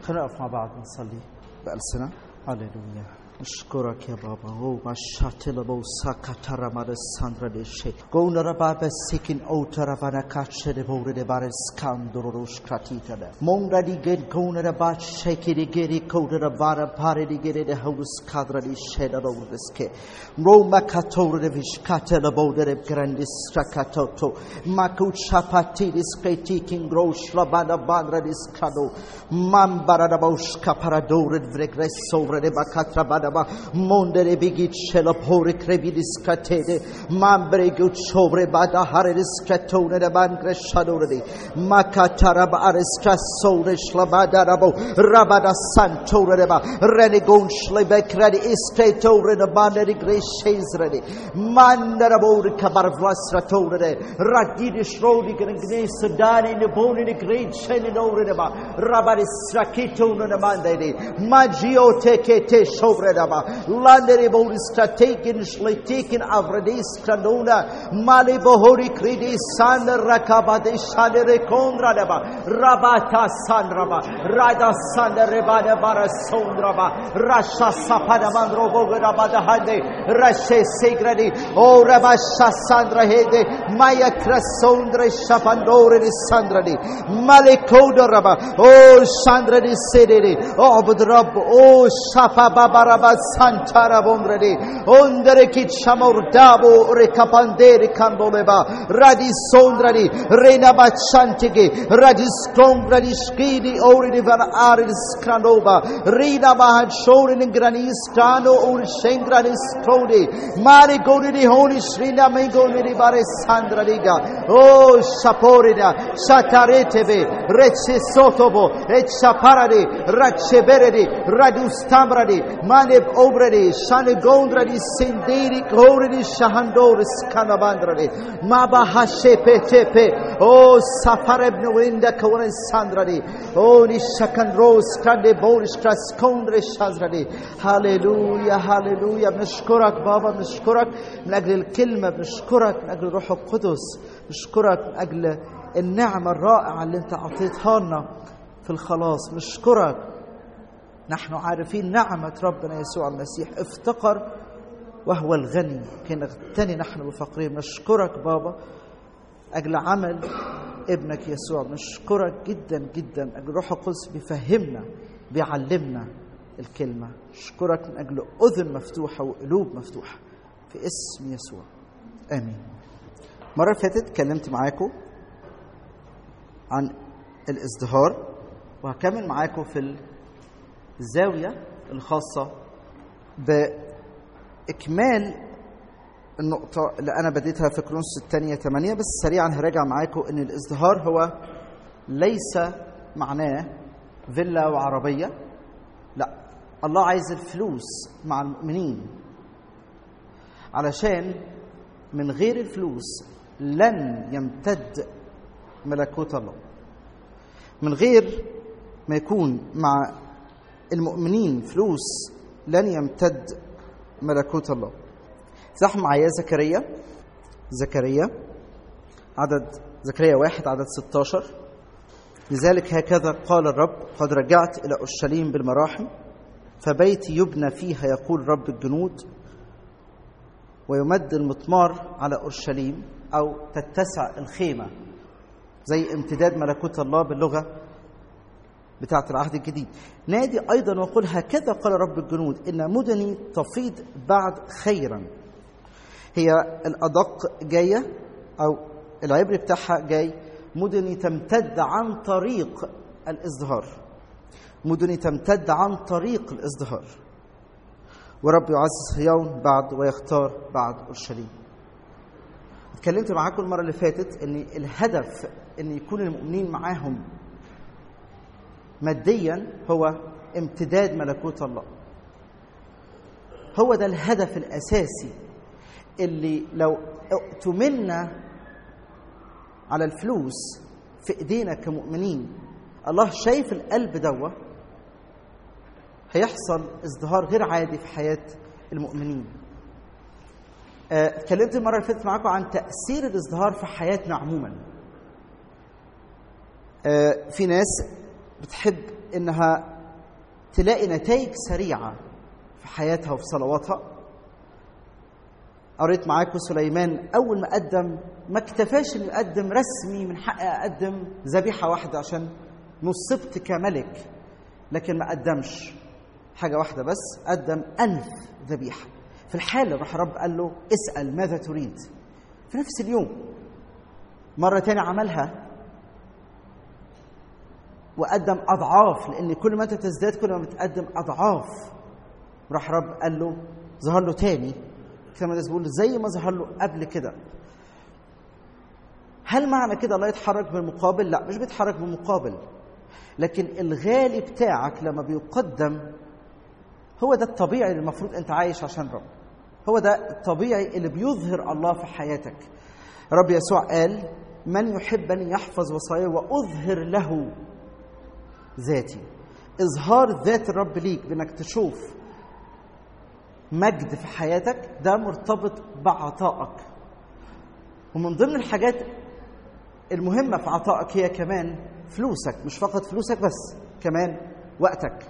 خلينا نقف مع بعض نصلي بألسنة هللويا نشكرك يا بابا او ما شاتل بو ساكاتارا مار ساندرا ديشي كونرا بابا سيكين او ترافانا كاتشه دي بوري دي بار سكاندرو روش كراتيتا دا موندا دي گيد كونرا با شيكي دي گيري كودرا بارا باري دي گيري دي هورس كادرا دي شيدا رو دسكي روما كاتور دي فيش كاتل بودر دي گراندي سراكاتوتو ماكو چاپاتي دي سكيتي كين گروش لبانا باندرا دي سكادو مامبارا دا بوش كاپارا دورد فريگرس سوبر دي باكاترا بادا Badaba, Mondere Bigit Shelopore Crevidis Catede, Mambre Gut Sobre Bada Haris Catone de Bangre Shadordi, Makatarab Aristra Sore Shlabadarabo, Rabada Santoreba, Renegon Schlebek Ready Estato Redabanderi Grace Ready, Mandarabo Kabarvlasra Tore, Radidish Rodi Gnes Dani Neboni the Great Shenidoreba, Rabadis Rakito Namande, Magio Teke Sobre Redaba, Landere Borista taken, taken Avradis Kranona, Mali Bohori Kridi San Rakabade Shanere Kondradaba, Rabata Sandraba, Rada Sanda Rebada Bara Sondraba, Rasha Sapada Mandro Bogorabada Hande, Rashe Segradi, O Rabasha Sandra Hede, Maya Krasondre Shapandore di Sandradi, Malekoda Raba, O Sandra di Sedere, O Budrab, O Shapa Babara Raba Santara Bombredi, Ondere Kichamor Dabo Recapandere Camboleba, Radi Sondradi, Rena Bachantigi, Radi Skongradi Skidi, Ori Van Aris Kranova, Rina Mahad Shorin in Granis Krano, Ur Shengranis Krodi, Mari Godi di Honi Srina Mengo Miribare Sandra Liga, Oh Shaporida, Shataretebe, Reche Sotobo, Echaparadi, Racheberedi, Radustambradi, Mane obredi, shane gondredi, senderi, gloredi, shahandoris, kanabandradi, maba hashepe tepe, o safareb nuinda kawanen sandradi, o nishakan ros, krande boris, kras kondre shazradi. هللويا هللويا بنشكرك بابا بنشكرك من اجل الكلمه بنشكرك من اجل الروح القدس بنشكرك من اجل النعمه الرائعه اللي انت اعطيتها لنا في الخلاص بنشكرك نحن عارفين نعمة ربنا يسوع المسيح افتقر وهو الغني كان اغتني نحن بفقرين نشكرك بابا أجل عمل ابنك يسوع نشكرك جدا جدا أجل روح القدس بيفهمنا بيعلمنا الكلمة نشكرك من أجل أذن مفتوحة وقلوب مفتوحة في اسم يسوع آمين المرة اللي فاتت اتكلمت معاكم عن الازدهار وهكمل معاكم في الزاوية الخاصة بإكمال النقطة اللي أنا بديتها في كرونس الثانية ثمانية بس سريعا هراجع معاكم إن الازدهار هو ليس معناه فيلا وعربية لا الله عايز الفلوس مع المؤمنين علشان من غير الفلوس لن يمتد ملكوت الله من غير ما يكون مع المؤمنين فلوس لن يمتد ملكوت الله افتحوا معايا زكريا زكريا عدد زكريا واحد عدد 16 لذلك هكذا قال الرب قد رجعت إلى أورشليم بالمراحم فبيتي يبنى فيها يقول رب الجنود ويمد المطمار على أورشليم أو تتسع الخيمة زي امتداد ملكوت الله باللغة بتاعة العهد الجديد نادي أيضا وقل هكذا قال رب الجنود إن مدني تفيض بعد خيرا هي الأدق جاية أو العبري بتاعها جاي مدني تمتد عن طريق الازدهار مدني تمتد عن طريق الازدهار ورب يعزز صهيون بعد ويختار بعد اورشليم اتكلمت معاكم المره اللي فاتت ان الهدف ان يكون المؤمنين معاهم ماديا هو امتداد ملكوت الله هو ده الهدف الاساسي اللي لو اؤتمنا على الفلوس في ايدينا كمؤمنين الله شايف القلب دوا هيحصل ازدهار غير عادي في حياه المؤمنين اتكلمت المره اللي فاتت معاكم عن تاثير الازدهار في حياتنا عموما في ناس بتحب انها تلاقي نتائج سريعة في حياتها وفي صلواتها قريت معاكم سليمان أول ما قدم ما اكتفاش إنه يقدم رسمي من حقي أقدم ذبيحة واحدة عشان نصبت كملك لكن ما قدمش حاجة واحدة بس قدم ألف ذبيحة في الحالة راح رب قال له اسأل ماذا تريد في نفس اليوم مرة تاني عملها وقدم أضعاف لأن كل ما أنت تزداد كل ما بتقدم أضعاف راح رب قال له ظهر له تاني كما بيقول زي ما ظهر له قبل كده هل معنى كده الله يتحرك بالمقابل؟ لا مش بيتحرك بالمقابل لكن الغالي بتاعك لما بيقدم هو ده الطبيعي اللي المفروض انت عايش عشان رب هو ده الطبيعي اللي بيظهر الله في حياتك رب يسوع قال من يحبني يحفظ وصاياي واظهر له ذاتي اظهار ذات الرب ليك بانك تشوف مجد في حياتك ده مرتبط بعطائك ومن ضمن الحاجات المهمة في عطائك هي كمان فلوسك مش فقط فلوسك بس كمان وقتك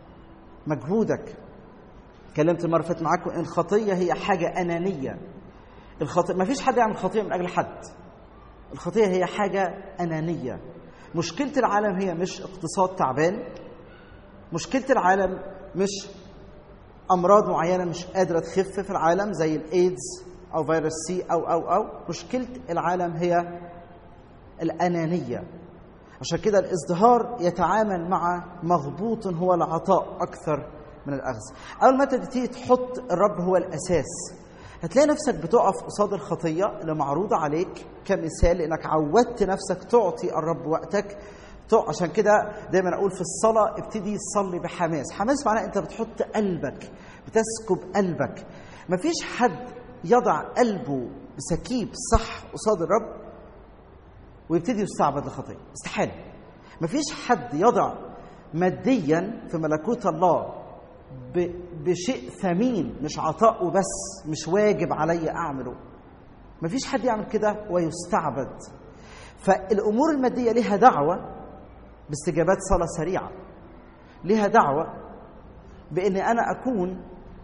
مجهودك اتكلمت المره اللي فاتت معاكم ان الخطيه هي حاجه انانيه الخطيه ما فيش حد يعمل خطيه من اجل حد الخطيه هي حاجه انانيه مشكله العالم هي مش اقتصاد تعبان مشكله العالم مش امراض معينه مش قادره تخف في العالم زي الايدز او فيروس سي او او او مشكله العالم هي الانانيه عشان كده الازدهار يتعامل مع مغبوط هو العطاء اكثر من الاخذ اول ما تبتدي تحط الرب هو الاساس هتلاقي نفسك بتقف قصاد الخطيه اللي معروضه عليك كمثال انك عودت نفسك تعطي الرب وقتك عشان كده دايما اقول في الصلاه ابتدي صلي بحماس حماس معناه انت بتحط قلبك بتسكب قلبك مفيش حد يضع قلبه بسكيب صح قصاد الرب ويبتدي يستعبد لخطيه استحاله مفيش حد يضع ماديا في ملكوت الله بشيء ثمين مش عطاء وبس مش واجب علي اعمله مفيش حد يعمل كده ويستعبد فالامور الماديه لها دعوه باستجابات صلاه سريعه لها دعوه بان انا اكون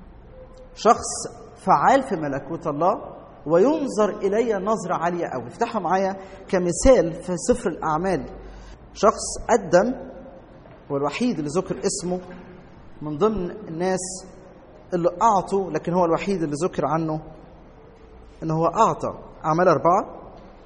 شخص فعال في ملكوت الله وينظر الي نظره عاليه قوي افتحوا معايا كمثال في سفر الاعمال شخص قدم والوحيد اللي ذكر اسمه من ضمن الناس اللي اعطوا لكن هو الوحيد اللي ذكر عنه ان هو اعطى اعمال اربعه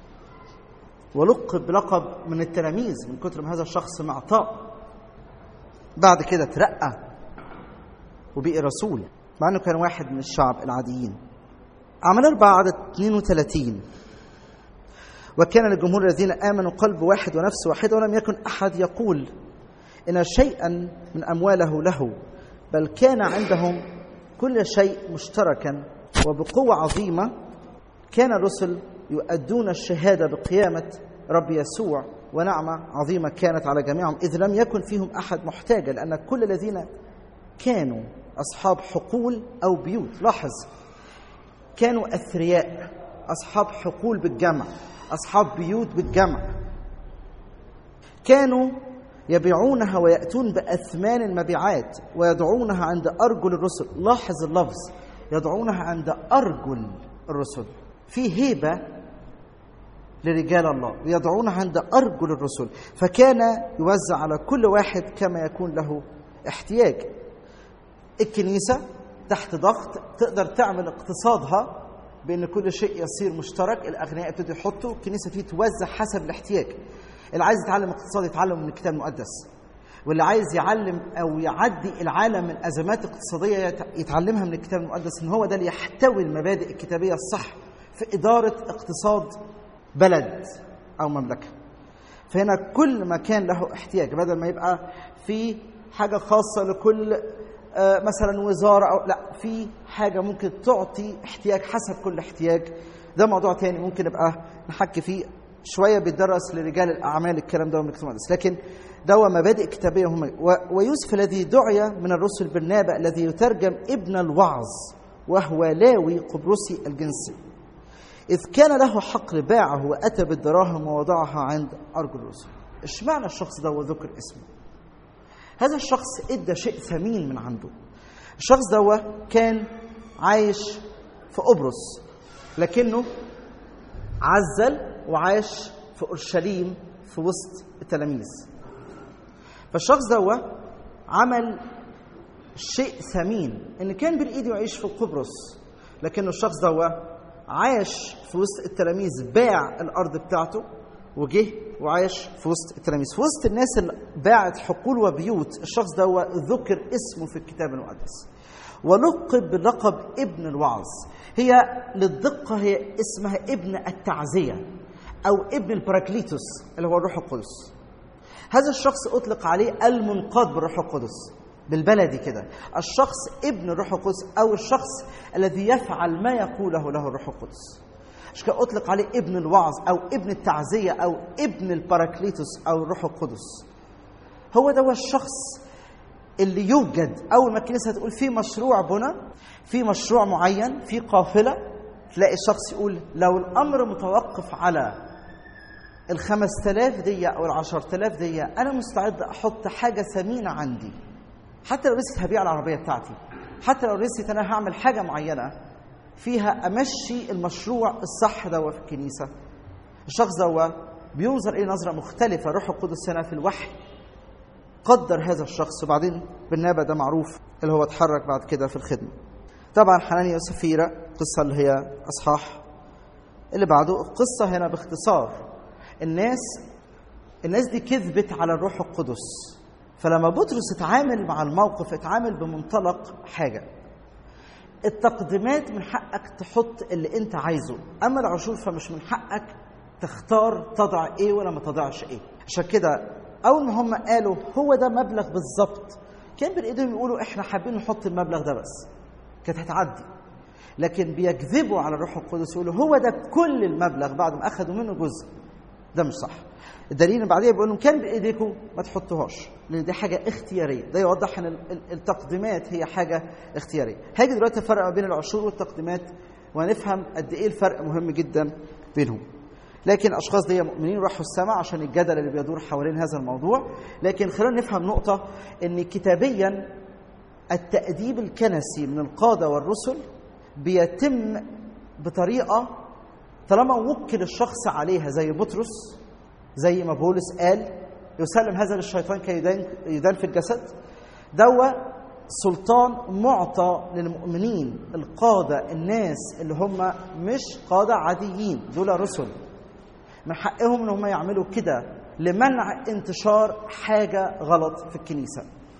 ولقب بلقب من التلاميذ من كتر ما هذا الشخص معطاء بعد كده ترقى وبقي رسول مع انه كان واحد من الشعب العاديين أعمال أربعة عدد 32 وكان للجمهور الذين آمنوا قلب واحد ونفس واحدة ولم يكن أحد يقول إن شيئا من أمواله له بل كان عندهم كل شيء مشتركا وبقوة عظيمة كان الرسل يؤدون الشهادة بقيامة رب يسوع ونعمة عظيمة كانت على جميعهم إذ لم يكن فيهم أحد محتاجا لأن كل الذين كانوا أصحاب حقول أو بيوت لاحظ كانوا أثرياء أصحاب حقول بالجمع أصحاب بيوت بالجمع كانوا يبيعونها ويأتون بأثمان المبيعات ويضعونها عند أرجل الرسل لاحظ اللفظ يضعونها عند أرجل الرسل في هيبة لرجال الله ويضعونها عند أرجل الرسل فكان يوزع على كل واحد كما يكون له احتياج الكنيسة تحت ضغط تقدر تعمل اقتصادها بان كل شيء يصير مشترك الاغنياء يبتدوا يحطوا الكنيسه تبتدي توزع حسب الاحتياج اللي عايز يتعلم اقتصاد يتعلم من الكتاب المقدس واللي عايز يعلم او يعدي العالم من ازمات اقتصاديه يتعلمها من الكتاب المقدس ان هو ده اللي يحتوي المبادئ الكتابيه الصح في اداره اقتصاد بلد او مملكه فهنا كل ما كان له احتياج بدل ما يبقى في حاجه خاصه لكل مثلا وزاره او لا في حاجه ممكن تعطي احتياج حسب كل احتياج ده موضوع تاني ممكن نبقى نحكي فيه شويه بيدرس لرجال الاعمال الكلام ده من الكتاب المقدس لكن ده مبادئ كتابيه هم ويوسف الذي دعي من الرسل بالنابع الذي يترجم ابن الوعظ وهو لاوي قبرصي الجنسي إذ كان له حقل باعه وأتى بالدراهم ووضعها عند أرجل الرسل اشمعنى الشخص ده وذكر اسمه هذا الشخص ادى شيء ثمين من عنده الشخص ده كان عايش في قبرص لكنه عزل وعاش في اورشليم في وسط التلاميذ فالشخص ده عمل شيء ثمين ان كان بالايد يعيش في قبرص لكنه الشخص ده عاش في وسط التلاميذ باع الارض بتاعته وجه وعاش في وسط التلاميذ في وسط الناس اللي باعت حقول وبيوت الشخص ده ذكر اسمه في الكتاب المقدس ولقب بلقب ابن الوعظ هي للدقة هي اسمها ابن التعزية أو ابن البراكليتوس اللي هو الروح القدس هذا الشخص أطلق عليه المنقاد بالروح القدس بالبلدي كده الشخص ابن الروح القدس أو الشخص الذي يفعل ما يقوله له الروح القدس عشان كده أطلق عليه ابن الوعظ أو ابن التعزية أو ابن البراكليتوس أو الروح القدس هو ده هو الشخص اللي يوجد أول ما الكنيسة تقول في مشروع بنى في مشروع معين في قافلة تلاقي الشخص يقول لو الأمر متوقف على الخمس تلاف دي أو العشر تلاف دي أنا مستعد أحط حاجة ثمينة عندي حتى لو رسيت هبيع العربية بتاعتي حتى لو رسيت أنا هعمل حاجة معينة فيها أمشي المشروع الصح ده في الكنيسة الشخص ده بينظر إليه نظرة مختلفة روح القدس هنا في الوحي قدر هذا الشخص وبعدين بالنابة ده معروف اللي هو اتحرك بعد كده في الخدمة طبعا حنانيا وسفيرة القصة اللي هي أصحاح اللي بعده القصة هنا باختصار الناس الناس دي كذبت على الروح القدس فلما بطرس اتعامل مع الموقف اتعامل بمنطلق حاجة التقديمات من حقك تحط اللي انت عايزه اما العشور فمش من حقك تختار تضع ايه ولا ما تضعش ايه عشان كده اول ما هم قالوا هو ده مبلغ بالظبط كان بالايدهم يقولوا احنا حابين نحط المبلغ ده بس كانت هتعدي لكن بيكذبوا على الروح القدس يقولوا هو ده كل المبلغ بعد ما اخذوا منه جزء ده مش صح الدليل اللي بعديها بيقول لهم كان بايديكم ما تحطوهاش لان دي حاجه اختياريه ده يوضح ان التقديمات هي حاجه اختياريه هاجي دلوقتي افرق ما بين العشور والتقديمات وهنفهم قد ايه الفرق مهم جدا بينهم لكن الاشخاص دي مؤمنين راحوا السماء عشان الجدل اللي بيدور حوالين هذا الموضوع لكن خلينا نفهم نقطه ان كتابيا التاديب الكنسي من القاده والرسل بيتم بطريقه طالما وكل الشخص عليها زي بطرس زي ما بولس قال يسلم هذا للشيطان كي يدان في الجسد دوا سلطان معطى للمؤمنين القادة الناس اللي هم مش قادة عاديين دول رسل من حقهم ان هم يعملوا كده لمنع انتشار حاجة غلط في الكنيسة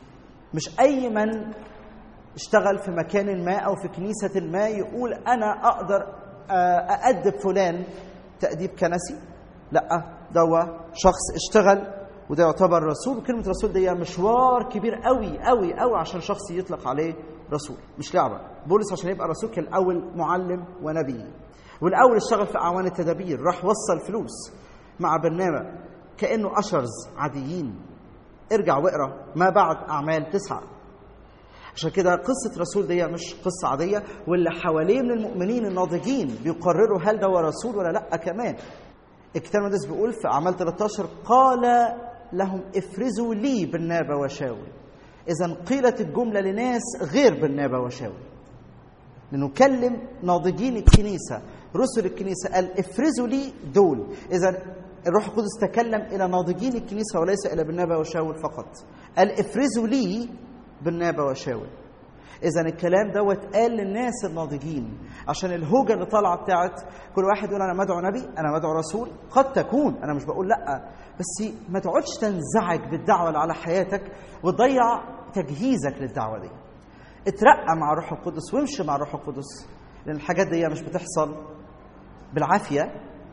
مش أي من اشتغل في مكان ما أو في كنيسة ما يقول أنا أقدر أأدب فلان تأديب كنسي لا ده هو شخص اشتغل وده يعتبر رسول وكلمة رسول دي مشوار كبير قوي قوي قوي عشان شخص يطلق عليه رسول مش لعبة بولس عشان يبقى رسول كان الأول معلم ونبي والأول اشتغل في أعوان التدابير راح وصل فلوس مع برنامج كأنه أشرز عاديين ارجع واقرا ما بعد أعمال تسعة عشان كده قصة رسول دي مش قصة عادية واللي حواليه من المؤمنين الناضجين بيقرروا هل ده هو رسول ولا لأ كمان الكتاب المقدس بيقول في أعمال 13 قال لهم افرزوا لي بالنابة وشاول إذا قيلت الجملة لناس غير بالنابة وشاول لأنه كلم ناضجين الكنيسة رسل الكنيسة قال افرزوا لي دول إذا الروح القدس تكلم إلى ناضجين الكنيسة وليس إلى بالنابة وشاول فقط قال افرزوا لي بالنابة وشاول اذا الكلام دوت قال للناس الناضجين عشان الهوجه اللي طالعه بتاعت كل واحد يقول انا مدعو نبي انا مدعو رسول قد تكون انا مش بقول لا بس ما تقعدش تنزعج بالدعوه اللي على حياتك وتضيع تجهيزك للدعوه دي اترقى مع الروح القدس وامشي مع الروح القدس لان الحاجات دي مش بتحصل بالعافيه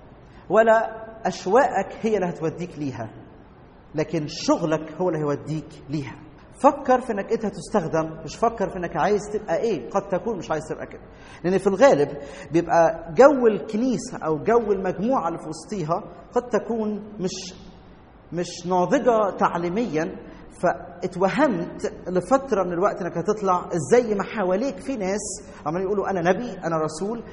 ولا اشواقك هي اللي هتوديك ليها لكن شغلك هو اللي هيوديك ليها فكر في انك انت هتستخدم مش فكر في انك عايز تبقى ايه قد تكون مش عايز تبقى كده لان في الغالب بيبقى جو الكنيسه او جو المجموعه اللي في وسطيها قد تكون مش مش ناضجه تعليميا فاتوهمت لفتره من الوقت انك هتطلع زي ما حواليك في ناس عمالين يقولوا انا نبي انا رسول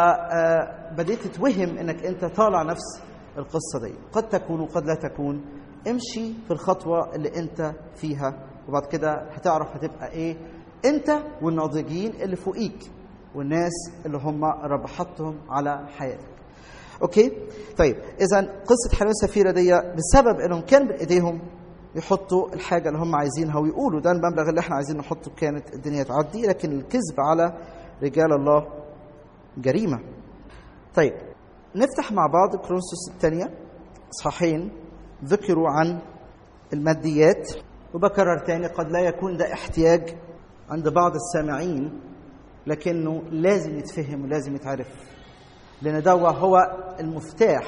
فبديت تتوهم انك انت طالع نفس القصه دي قد تكون وقد لا تكون امشي في الخطوه اللي انت فيها وبعد كده هتعرف هتبقى ايه انت والناضجين اللي فوقيك والناس اللي هم رب حطهم على حياتك اوكي طيب اذا قصه حنان سفيره دي بسبب انهم كان بايديهم يحطوا الحاجه اللي هم عايزينها ويقولوا ده المبلغ اللي احنا عايزين نحطه كانت الدنيا تعدي لكن الكذب على رجال الله جريمه طيب نفتح مع بعض كرونسوس الثانيه اصحاحين ذكروا عن الماديات وبكرر تاني قد لا يكون ده احتياج عند بعض السامعين لكنه لازم يتفهم ولازم يتعرف لان ده هو المفتاح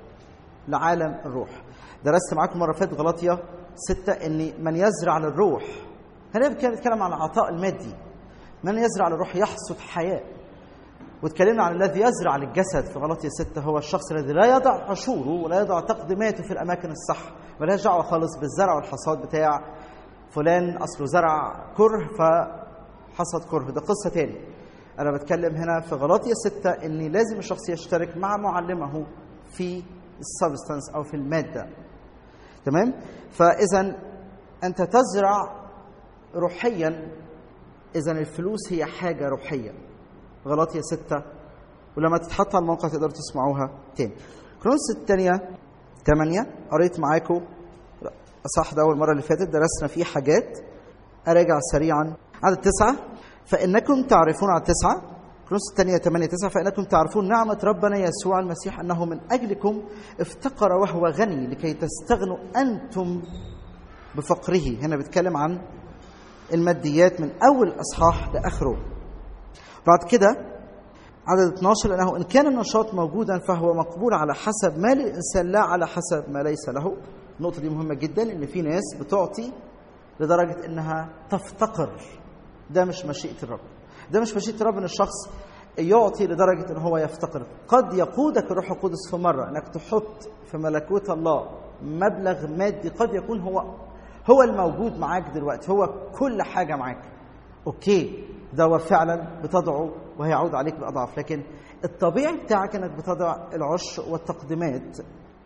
لعالم الروح درست معاكم مره فاتت غلطيه ستة ان من يزرع للروح هنا كان بيتكلم عن العطاء المادي من يزرع للروح يحصد حياه واتكلمنا عن الذي يزرع للجسد في غلطية ستة هو الشخص الذي لا يضع عشوره ولا يضع تقديماته في الأماكن الصح ملهاش دعوة خالص بالزرع والحصاد بتاع فلان أصله زرع كره فحصد كره ده قصة تاني أنا بتكلم هنا في غلطية ستة إن لازم الشخص يشترك مع معلمه في السبستانس أو في المادة تمام فإذا أنت تزرع روحيا إذا الفلوس هي حاجة روحية غلاطيا ستة ولما تتحط على الموقع تقدروا تسمعوها تاني كرونس الثانية ثمانية قريت معاكم صح ده أول مرة اللي فاتت درسنا فيه حاجات أراجع سريعا عدد تسعة فإنكم تعرفون على تسعة كرونس الثانية ثمانية تسعة فإنكم تعرفون نعمة ربنا يسوع المسيح أنه من أجلكم افتقر وهو غني لكي تستغنوا أنتم بفقره هنا بيتكلم عن الماديات من أول أصحاح لآخره بعد كده عدد 12 لأنه إن كان النشاط موجودا فهو مقبول على حسب ما للإنسان لا على حسب ما ليس له النقطة دي مهمة جدا إن في ناس بتعطي لدرجة إنها تفتقر ده مش مشيئة الرب ده مش مشيئة الرب إن الشخص يعطي لدرجة إن هو يفتقر قد يقودك الروح القدس في مرة إنك تحط في ملكوت الله مبلغ مادي قد يكون هو هو الموجود معاك دلوقتي هو كل حاجة معاك أوكي ده هو فعلا بتضعه وهيعود عليك باضعاف لكن الطبيعي بتاعك انك بتضع العشر والتقديمات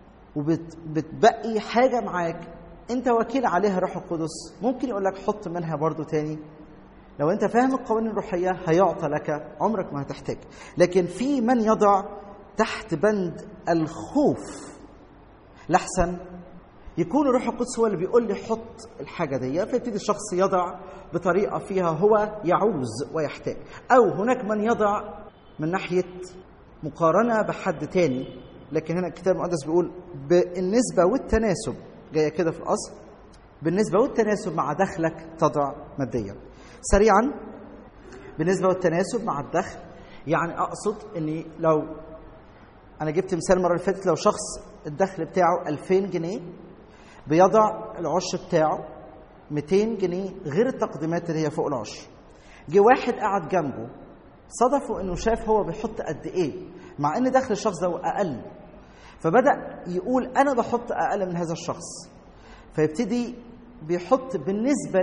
وبتبقي حاجه معاك انت وكيل عليها روح القدس ممكن يقول لك حط منها برضو تاني لو انت فاهم القوانين الروحيه هيعطى لك عمرك ما هتحتاج لكن في من يضع تحت بند الخوف لحسن يكون الروح القدس هو اللي بيقول لي حط الحاجه دي فيبتدي الشخص يضع بطريقه فيها هو يعوز ويحتاج او هناك من يضع من ناحيه مقارنه بحد تاني لكن هنا الكتاب المقدس بيقول بالنسبه والتناسب جايه كده في الاصل بالنسبه والتناسب مع دخلك تضع ماديا سريعا بالنسبه والتناسب مع الدخل يعني اقصد اني لو انا جبت مثال المره اللي فاتت لو شخص الدخل بتاعه 2000 جنيه بيضع العش بتاعه 200 جنيه غير التقديمات اللي هي فوق العشر جه واحد قعد جنبه صدفه انه شاف هو بيحط قد ايه مع ان دخل الشخص ده اقل فبدا يقول انا بحط اقل من هذا الشخص فيبتدي بيحط بالنسبه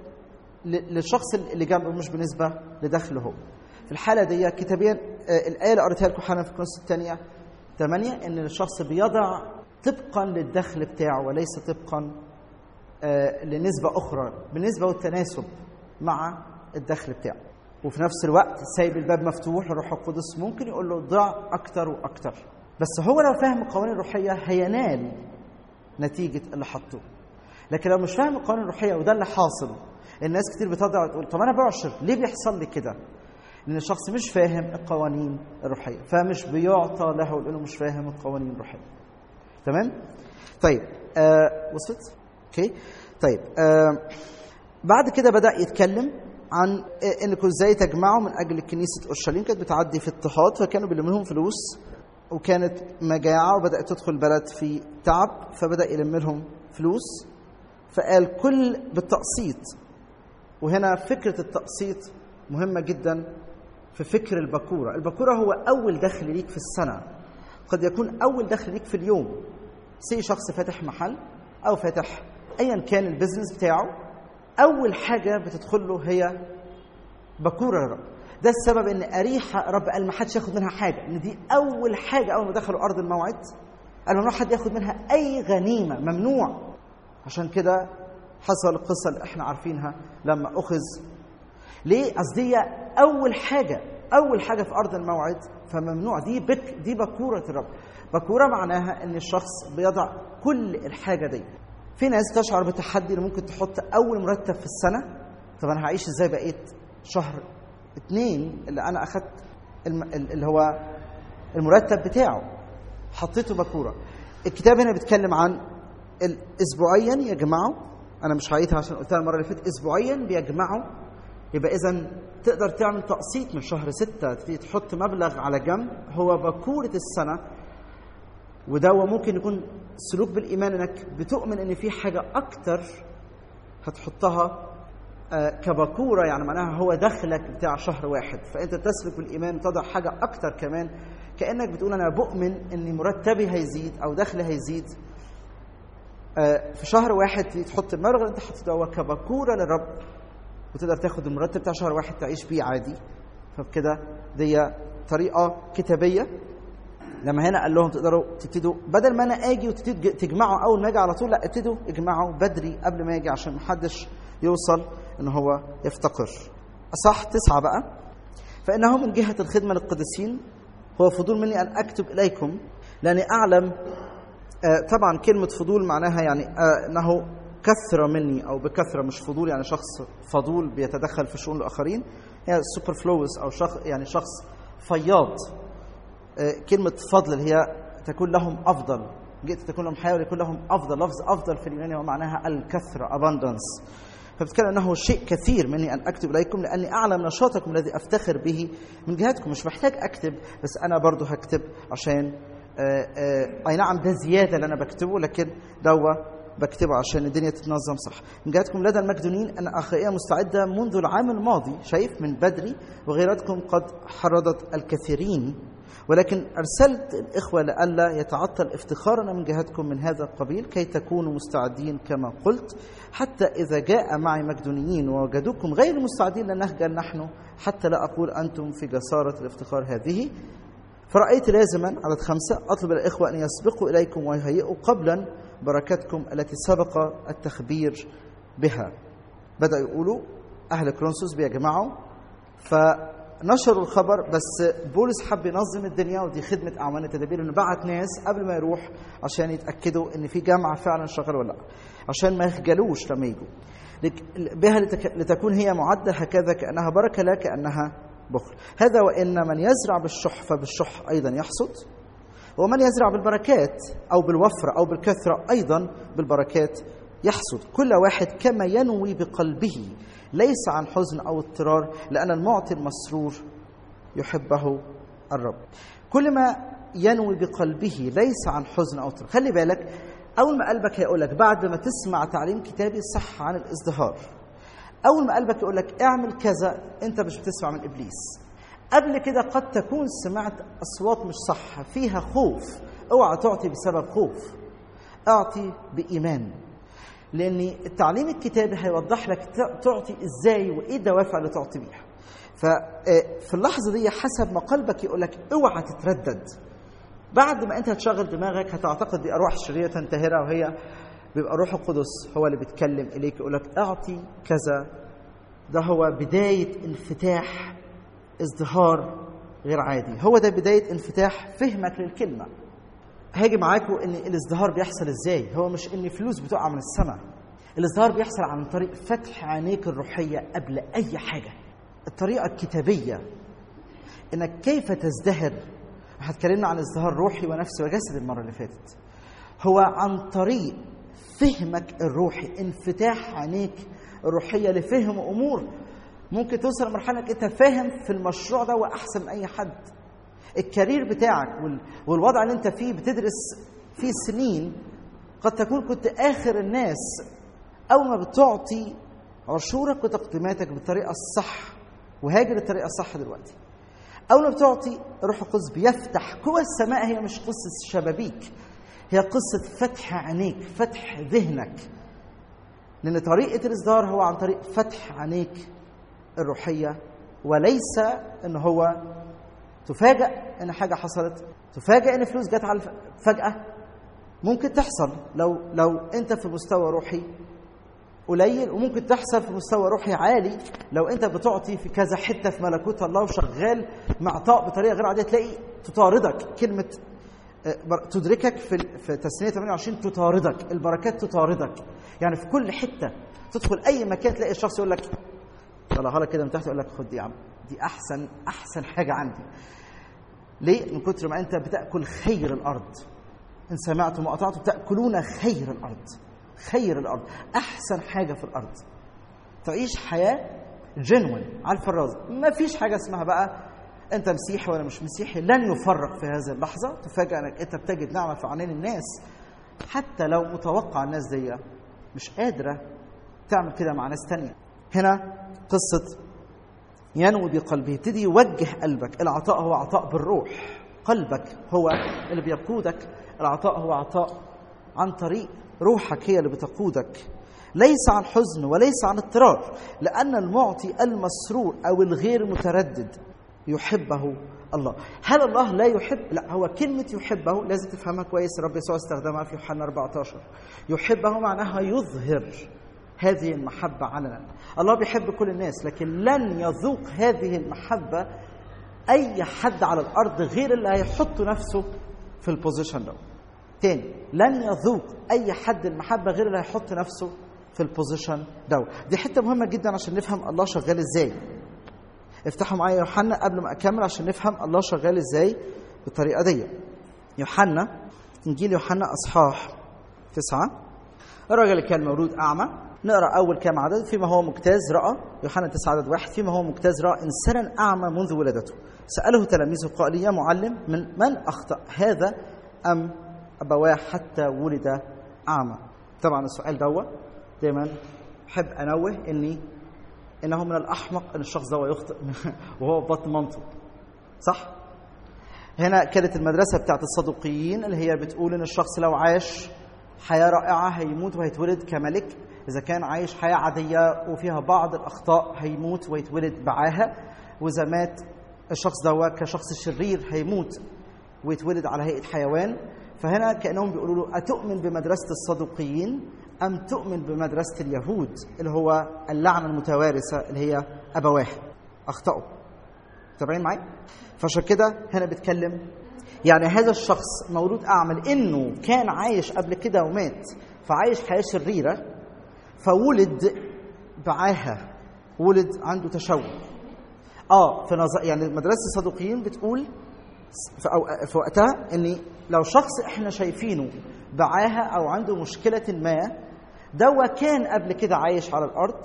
للشخص اللي جنبه مش بالنسبه لدخله هو في الحاله دي كتابيا الايه اللي قريتها لكم حالا في الكنيسه الثانيه 8 ان الشخص بيضع طبقا للدخل بتاعه وليس طبقا لنسبة أخرى بالنسبة والتناسب مع الدخل بتاعه وفي نفس الوقت سايب الباب مفتوح الروح القدس ممكن يقول له ضع أكتر وأكتر بس هو لو فاهم القوانين الروحية هينال نتيجة اللي حطه لكن لو مش فاهم القوانين الروحية وده اللي حاصل الناس كتير بتضع وتقول طب أنا بعشر ليه بيحصل لي كده؟ لأن الشخص مش فاهم القوانين الروحية فمش بيعطى له لأنه مش فاهم القوانين الروحية تمام؟ طيب آه وصلت؟ اوكي طيب آه بعد كده بدا يتكلم عن انكم ازاي تجمعوا من اجل كنيسه اورشليم كانت بتعدي في اضطهاد فكانوا بيلم لهم فلوس وكانت مجاعه وبدات تدخل البلد في تعب فبدا يلم لهم فلوس فقال كل بالتقسيط وهنا فكره التقسيط مهمه جدا في فكر البكوره البكوره هو اول دخل ليك في السنه قد يكون اول دخل ليك في اليوم سي شخص فاتح محل او فاتح ايا كان البيزنس بتاعه اول حاجه بتدخل له هي بكوره يا رب ده السبب ان اريحه رب قال ما حدش ياخد منها حاجه ان دي اول حاجه اول ما دخلوا ارض الموعد قال ممنوع حد ياخد منها اي غنيمه ممنوع عشان كده حصل القصه اللي احنا عارفينها لما اخذ ليه قصدي اول حاجه اول حاجه في ارض الموعد فممنوع دي بك دي بكوره الرب بكوره معناها ان الشخص بيضع كل الحاجه دي في ناس تشعر بتحدي اللي ممكن تحط اول مرتب في السنه طب انا هعيش ازاي بقيت شهر اتنين اللي انا اخدت الم... اللي هو المرتب بتاعه حطيته بكوره الكتاب هنا بيتكلم عن الاسبوعيا يجمعوا انا مش هعيدها عشان قلتها المره اللي فاتت اسبوعيا بيجمعوا يبقى اذا تقدر تعمل تقسيط من شهر ستة تبتدي تحط مبلغ على جنب هو بكورة السنة وده هو ممكن يكون سلوك بالإيمان إنك بتؤمن إن في حاجة أكتر هتحطها آه، كبكورة يعني معناها هو دخلك بتاع شهر واحد فأنت تسلك بالإيمان تضع حاجة أكتر كمان كأنك بتقول أنا بؤمن إن مرتبي هيزيد أو دخلي هيزيد آه، في شهر واحد تبتدي تحط المبلغ اللي أنت حطيته هو كبكورة للرب وتقدر تاخد المرتب بتاع شهر واحد تعيش بيه عادي فبكده دي طريقه كتابيه لما هنا قال لهم تقدروا تبتدوا بدل ما انا اجي وتبتدوا تجمعوا اول ما اجي على طول لا ابتدوا اجمعوا بدري قبل ما اجي عشان محدش يوصل ان هو يفتقر اصح تسعه بقى فانه من جهه الخدمه للقديسين هو فضول مني ان اكتب اليكم لاني اعلم آه، طبعا كلمه فضول معناها يعني آه، انه كثره مني او بكثره مش فضول يعني شخص فضول بيتدخل في شؤون الاخرين هي سوبر فلوس او شخص يعني شخص فياض آه، كلمه فضل اللي هي تكون لهم افضل جئت تكون لهم حياه ويكون لهم افضل لفظ افضل في اليوناني هو معناها الكثره abundance فبتكلم انه شيء كثير مني ان اكتب اليكم لاني اعلم نشاطكم الذي افتخر به من جهتكم مش محتاج اكتب بس انا برضه هكتب عشان آه، آه، اي نعم ده زياده اللي انا بكتبه لكن دوا بكتبه عشان الدنيا تتنظم صح من جهتكم لدى المكدونيين ان اخائيه مستعده منذ العام الماضي شايف من بدري وغيرتكم قد حرضت الكثيرين ولكن ارسلت الاخوه لئلا يتعطل افتخارنا من جهتكم من هذا القبيل كي تكونوا مستعدين كما قلت حتى اذا جاء معي مكدونيين ووجدوكم غير مستعدين لنخجل نحن حتى لا اقول انتم في جساره الافتخار هذه فرأيت لازما عدد خمسة أطلب الإخوة أن يسبقوا إليكم ويهيئوا قبلا بركتكم التي سبق التخبير بها بدأوا يقولوا أهل كرونسوس بيجمعوا فنشروا الخبر بس بولس حب ينظم الدنيا ودي خدمة أعمال التدابير إنه بعت ناس قبل ما يروح عشان يتأكدوا إن في جامعة فعلا شغال ولا لا عشان ما يخجلوش لما يجوا لك- بها لتك- لتكون هي معدة هكذا كأنها بركة لا كأنها بخل هذا وإن من يزرع بالشح فبالشح أيضا يحصد ومن يزرع بالبركات أو بالوفرة أو بالكثرة أيضا بالبركات يحصد كل واحد كما ينوي بقلبه ليس عن حزن أو اضطرار لأن المعطي المسرور يحبه الرب كل ما ينوي بقلبه ليس عن حزن أو اضطرار خلي بالك أول ما قلبك هيقول لك بعد ما تسمع تعليم كتابي صح عن الازدهار أول ما قلبك يقول لك اعمل كذا أنت مش بتسمع من إبليس قبل كده قد تكون سمعت أصوات مش صح فيها خوف اوعى تعطي بسبب خوف اعطي بإيمان لأن التعليم الكتابي هيوضح لك ت- تعطي إزاي وإيه الدوافع اللي تعطي بيها ففي اللحظة دي حسب ما قلبك يقول لك اوعى تتردد بعد ما انت هتشغل دماغك هتعتقد دي ارواح شريره تنتهرها وهي بيبقى الروح القدس هو اللي بيتكلم اليك يقول لك اعطي كذا ده هو بدايه انفتاح ازدهار غير عادي هو ده بدايه انفتاح فهمك للكلمه هاجي معاكم ان الازدهار بيحصل ازاي هو مش ان فلوس بتقع من السماء الازدهار بيحصل عن طريق فتح عينيك الروحيه قبل اي حاجه الطريقه الكتابيه انك كيف تزدهر هتكلمنا عن ازدهار روحي ونفسي وجسد المره اللي فاتت هو عن طريق فهمك الروحي انفتاح عينيك الروحيه لفهم امور ممكن توصل لمرحله انك انت فاهم في المشروع ده واحسن من اي حد الكارير بتاعك وال- والوضع اللي انت فيه بتدرس فيه سنين قد تكون كنت اخر الناس اول ما بتعطي عشورك وتقديماتك بالطريقه الصح وهاجر الطريقه الصح دلوقتي اول ما بتعطي روح القدس بيفتح قوى السماء هي مش قصه شبابيك هي قصه فتح عينيك فتح ذهنك لان طريقه الاصدار هو عن طريق فتح عينيك الروحيه وليس ان هو تفاجأ ان حاجه حصلت تفاجأ ان فلوس جت على الف- فجأة ممكن تحصل لو لو انت في مستوى روحي قليل وممكن تحصل في مستوى روحي عالي لو انت بتعطي في كذا حته في ملكوت الله وشغال معطاء بطريقه غير عاديه تلاقي تطاردك كلمه آه، بر- تدركك في ال- في تسنيه 28 تطاردك البركات تطاردك يعني في كل حته تدخل اي مكان تلاقي الشخص يقول لك طلعها لك كده من تحت يقول لك خد دي يا عم دي احسن احسن حاجه عندي ليه من كتر ما انت بتاكل خير الارض ان سمعتم واطعتم تاكلون خير الارض خير الارض احسن حاجه في الارض تعيش حياه جنون على الفراز ما فيش حاجه اسمها بقى انت مسيحي ولا مش مسيحي لن يفرق في هذه اللحظه تفاجئ انك انت بتجد نعمه في عينين الناس حتى لو متوقع الناس دي مش قادره تعمل كده مع ناس تانية هنا قصه ينوي بقلبه يبتدي يوجه قلبك العطاء هو عطاء بالروح قلبك هو اللي بيقودك العطاء هو عطاء عن طريق روحك هي اللي بتقودك ليس عن حزن وليس عن اضطرار لأن المعطي المسرور أو الغير متردد يحبه الله هل الله لا يحب لا هو كلمة يحبه لازم تفهمها كويس رب يسوع استخدمها في يوحنا 14 يحبه معناها يظهر هذه المحبة علنا الله بيحب كل الناس لكن لن يذوق هذه المحبة أي حد على الأرض غير اللي هيحط نفسه في البوزيشن ده تاني لن يذوق أي حد المحبة غير اللي هيحط نفسه في البوزيشن ده دي حتة مهمة جدا عشان نفهم الله شغال ازاي افتحوا معايا يوحنا قبل ما أكمل عشان نفهم الله شغال ازاي بالطريقة دي يوحنا إنجيل يوحنا أصحاح تسعة الراجل اللي كان مولود أعمى نقرا اول كام عدد فيما هو مجتاز راى يوحنا 9 عدد واحد فيما هو مجتاز راى انسانا اعمى منذ ولادته ساله تلاميذه قال يا معلم من من اخطا هذا ام ابواه حتى ولد اعمى طبعا السؤال دوت دايما بحب انوه اني انه من الاحمق ان الشخص ده يخطئ وهو في بطن مامته صح هنا كانت المدرسه بتاعت الصدوقيين اللي هي بتقول ان الشخص لو عاش حياه رائعه هيموت وهيتولد كملك إذا كان عايش حياة عادية وفيها بعض الأخطاء هيموت ويتولد بعاهة وإذا مات الشخص ده كشخص شرير هيموت ويتولد على هيئة حيوان فهنا كأنهم بيقولوا له أتؤمن بمدرسة الصدوقيين أم تؤمن بمدرسة اليهود اللي هو اللعنة المتوارثة اللي هي أبواه أخطأوا متابعين معايا؟ فعشان كده هنا بيتكلم يعني هذا الشخص مولود أعمى إنه كان عايش قبل كده ومات فعايش حياة شريرة فولد بعاهة ولد عنده تشوه اه في نظر يعني مدرسه الصدوقيين بتقول في, أو في وقتها ان لو شخص احنا شايفينه بعاهه او عنده مشكله ما دوا كان قبل كده عايش على الارض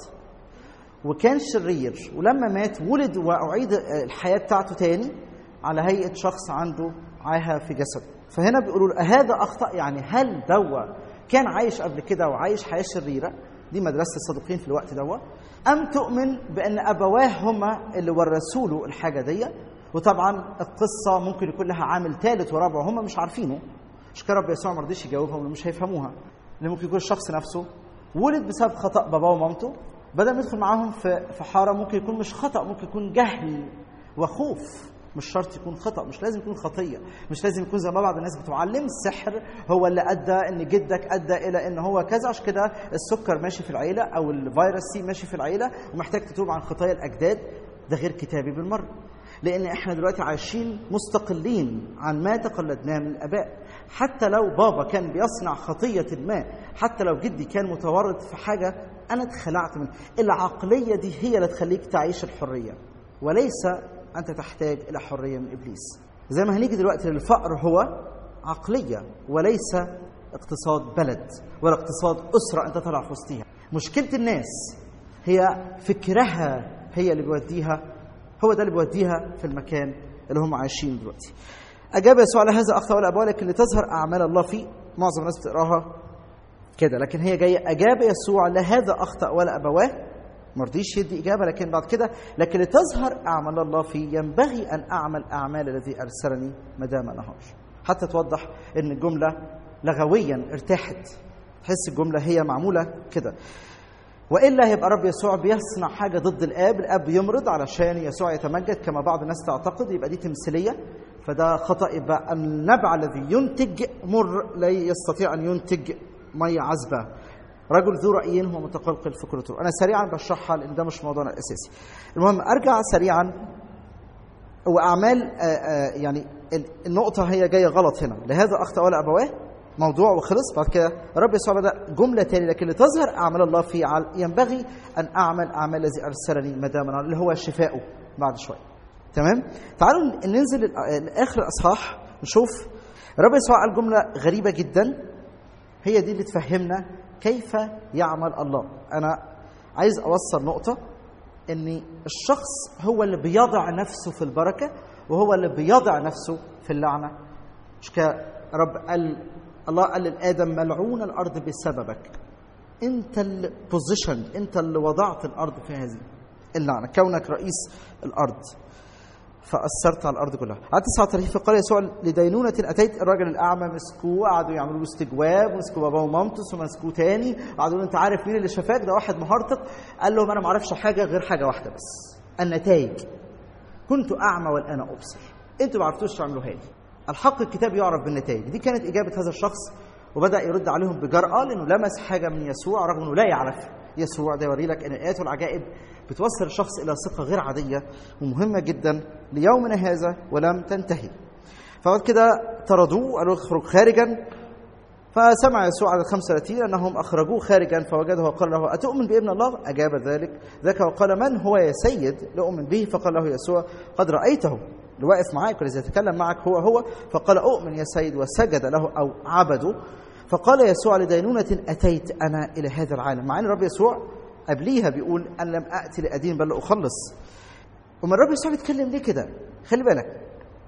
وكان شرير ولما مات ولد واعيد الحياه بتاعته تاني على هيئه شخص عنده عاهه في جسده فهنا بيقولوا له هذا اخطا يعني هل دوا كان عايش قبل كده وعايش حياه شريره دي مدرسه الصدوقين في الوقت دوت ام تؤمن بان ابواه هما اللي ورثوا له الحاجه دي وطبعا القصه ممكن يكون لها عامل ثالث ورابع وهم مش عارفينه مش كده رب يسوع ما رضيش يجاوبهم لأنه مش هيفهموها لان ممكن يكون الشخص نفسه ولد بسبب خطا باباه ومامته بدل ما يدخل معاهم في في حاره ممكن يكون مش خطا ممكن يكون جهل وخوف مش شرط يكون خطا مش لازم يكون خطيه مش لازم يكون زي ما بعض الناس بتعلم السحر هو اللي ادى ان جدك ادى الى ان هو كذا عشان كده السكر ماشي في العيله او الفيروس سي ماشي في العيله ومحتاج تتوب عن خطايا الاجداد ده غير كتابي بالمره لان احنا دلوقتي عايشين مستقلين عن ما تقلدناه من الاباء حتى لو بابا كان بيصنع خطيه ما حتى لو جدي كان متورط في حاجه انا اتخلعت منها العقليه دي هي اللي تخليك تعيش الحريه وليس انت تحتاج الى حريه من ابليس زي ما هنيجي دلوقتي للفقر هو عقليه وليس اقتصاد بلد ولا اقتصاد اسره انت طالع في وسطيها مشكله الناس هي فكرها هي اللي بيوديها هو ده اللي بيوديها في المكان اللي هم عايشين دلوقتي اجاب يسوع على هذا اخطا ولا ابوه لكن لتظهر اعمال الله فيه معظم الناس بتقراها كده لكن هي جايه اجاب يسوع لا هذا اخطا ولا ابواه ما رضيش يدي اجابه لكن بعد كده لكن لتظهر اعمال الله فيه ينبغي ان اعمل اعمال الذي ارسلني ما دام نهار حتى توضح ان الجمله لغويا ارتاحت تحس الجمله هي معموله كده والا يبقى رب يسوع بيصنع حاجه ضد الاب الاب يمرض علشان يسوع يتمجد كما بعض الناس تعتقد يبقى دي تمثيليه فده خطا يبقى النبع الذي ينتج مر لا يستطيع ان ينتج ميه عذبه رجل ذو رايين هو متقلقل في كل طرق انا سريعا بشرحها لان ده مش موضوعنا الاساسي المهم ارجع سريعا واعمال آه، آه، يعني ال- النقطه هي جايه غلط هنا لهذا اخطا ولا ابواه موضوع وخلص بعد كده رب يسوع بدا جمله تاني لكن لتظهر اعمال الله في عل... ينبغي ان اعمل اعمال الذي ارسلني مداما اللي هو شفاؤه بعد شويه تمام تعالوا ن- ننزل ال- لاخر الاصحاح نشوف رب يسوع قال جمله غريبه جدا هي دي اللي تفهمنا كيف يعمل الله انا عايز اوصل نقطه ان الشخص هو اللي بيضع نفسه في البركه وهو اللي بيضع نفسه في اللعنه مش كده رب قال الله قال لادم ملعون الارض بسببك انت اللي بوزيشن انت اللي وضعت الارض في هذه اللعنه كونك رئيس الارض فاثرت على الارض كلها عدد 39 فقال يسوع لدينونه اتيت الراجل الاعمى مسكوه قعدوا يعملوا له استجواب ومسكوا باباه ومامته ثم مسكوه تاني قعدوا يقولوا انت عارف مين اللي شفاك ده واحد مهرطق قال لهم انا ما اعرفش حاجه غير حاجه واحده بس النتائج كنت اعمى والان ابصر انتوا ما عرفتوش تعملوها لي الحق الكتاب يعرف بالنتائج دي كانت اجابه هذا الشخص وبدا يرد عليهم بجراه لانه لمس حاجه من يسوع رغم انه لا يعرف يسوع ده يوري لك ان الايات والعجائب بتوصل الشخص الى ثقه غير عاديه ومهمه جدا ليومنا هذا ولم تنتهي فبعد كده طردوه قالوا اخرج خارجا فسمع يسوع على 35 انهم اخرجوه خارجا فوجده وقال له اتؤمن بابن الله؟ اجاب ذلك ذاك وقال من هو يا سيد لاؤمن به؟ فقال له يسوع قد رايته اللي واقف معاك والذي يتكلم معك هو هو فقال اؤمن يا سيد وسجد له او عبده فقال يسوع لدينونة أتيت أنا إلى هذا العالم مع أن الرب يسوع قبليها بيقول أن لم أأتي لأدين بل لأخلص وما الرب يسوع بيتكلم ليه كده خلي بالك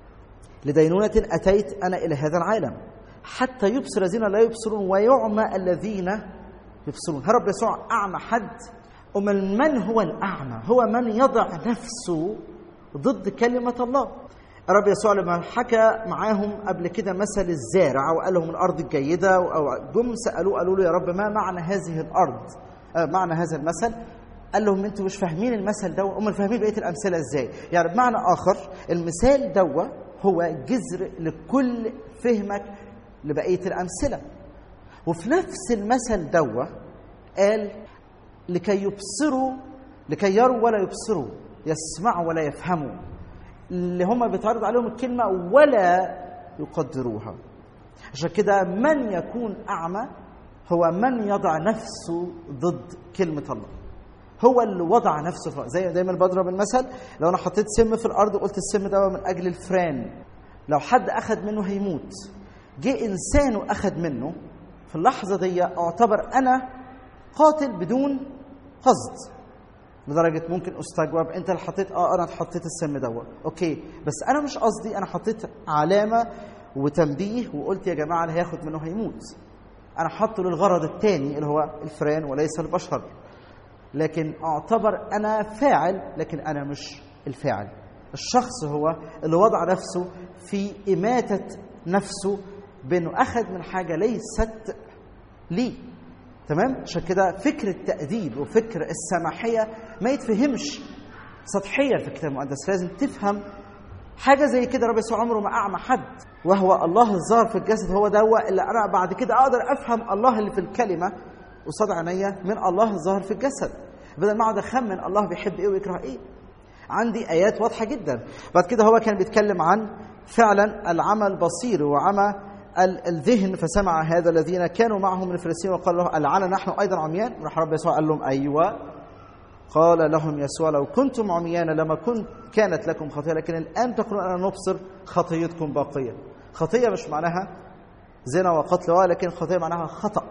لدينونة أتيت أنا إلى هذا العالم حتى يبصر الذين لا يبصرون ويعمى الذين يبصرون هل رب يسوع أعمى حد أمال من هو الأعمى هو من يضع نفسه ضد كلمة الله الرب يسوع لما حكى معاهم قبل كده مثل الزارع وقال لهم الأرض الجيدة أو جم سألوه قالوا له يا رب ما معنى هذه الأرض آه معنى هذا المثل قال لهم انتوا مش فاهمين المثل ده امال فاهمين بقيه الامثله ازاي يعني بمعنى اخر المثال دوا هو جذر لكل فهمك لبقيه الامثله وفي نفس المثل دوا قال لكي يبصروا لكي يروا ولا يبصروا يسمعوا ولا يفهموا اللي هم بيتعرض عليهم الكلمه ولا يقدروها عشان كده من يكون اعمى هو من يضع نفسه ضد كلمه الله هو اللي وضع نفسه في زي دايما بضرب المثل لو انا حطيت سم في الارض وقلت السم ده من اجل الفران لو حد اخذ منه هيموت جه انسان واخذ منه في اللحظه دي اعتبر انا قاتل بدون قصد لدرجه ممكن استجوب انت اللي حطيت اه انا حطيت السم دوت اوكي بس انا مش قصدي انا حطيت علامه وتنبيه وقلت يا جماعه اللي هياخد منه هيموت انا حاطه للغرض الثاني اللي هو الفران وليس البشر لكن اعتبر انا فاعل لكن انا مش الفاعل الشخص هو اللي وضع نفسه في اماته نفسه بانه اخذ من حاجه ليست ليه تمام عشان كده فكر التاديب وفكر السماحيه ما يتفهمش سطحيا في الكتاب المقدس لازم تفهم حاجه زي كده رب يسوع عمره ما اعمى حد وهو الله الظاهر في الجسد هو ده اللي انا بعد كده اقدر افهم الله اللي في الكلمه قصاد عينيا من الله الظاهر في الجسد بدل ما اقعد اخمن الله بيحب ايه ويكره ايه عندي ايات واضحه جدا بعد كده هو كان بيتكلم عن فعلا العمى البصير وعمى الذهن فسمع هذا الذين كانوا معهم من الفريسيين وقال له العنا نحن ايضا عميان راح رب يسوع قال لهم ايوه قال لهم يسوع لو كنتم عميان لما كنت كانت لكم خطيه لكن الان تقولون انا نبصر خطيتكم باقيه خطيه مش معناها زنا وقتل ولكن خطيه معناها خطأ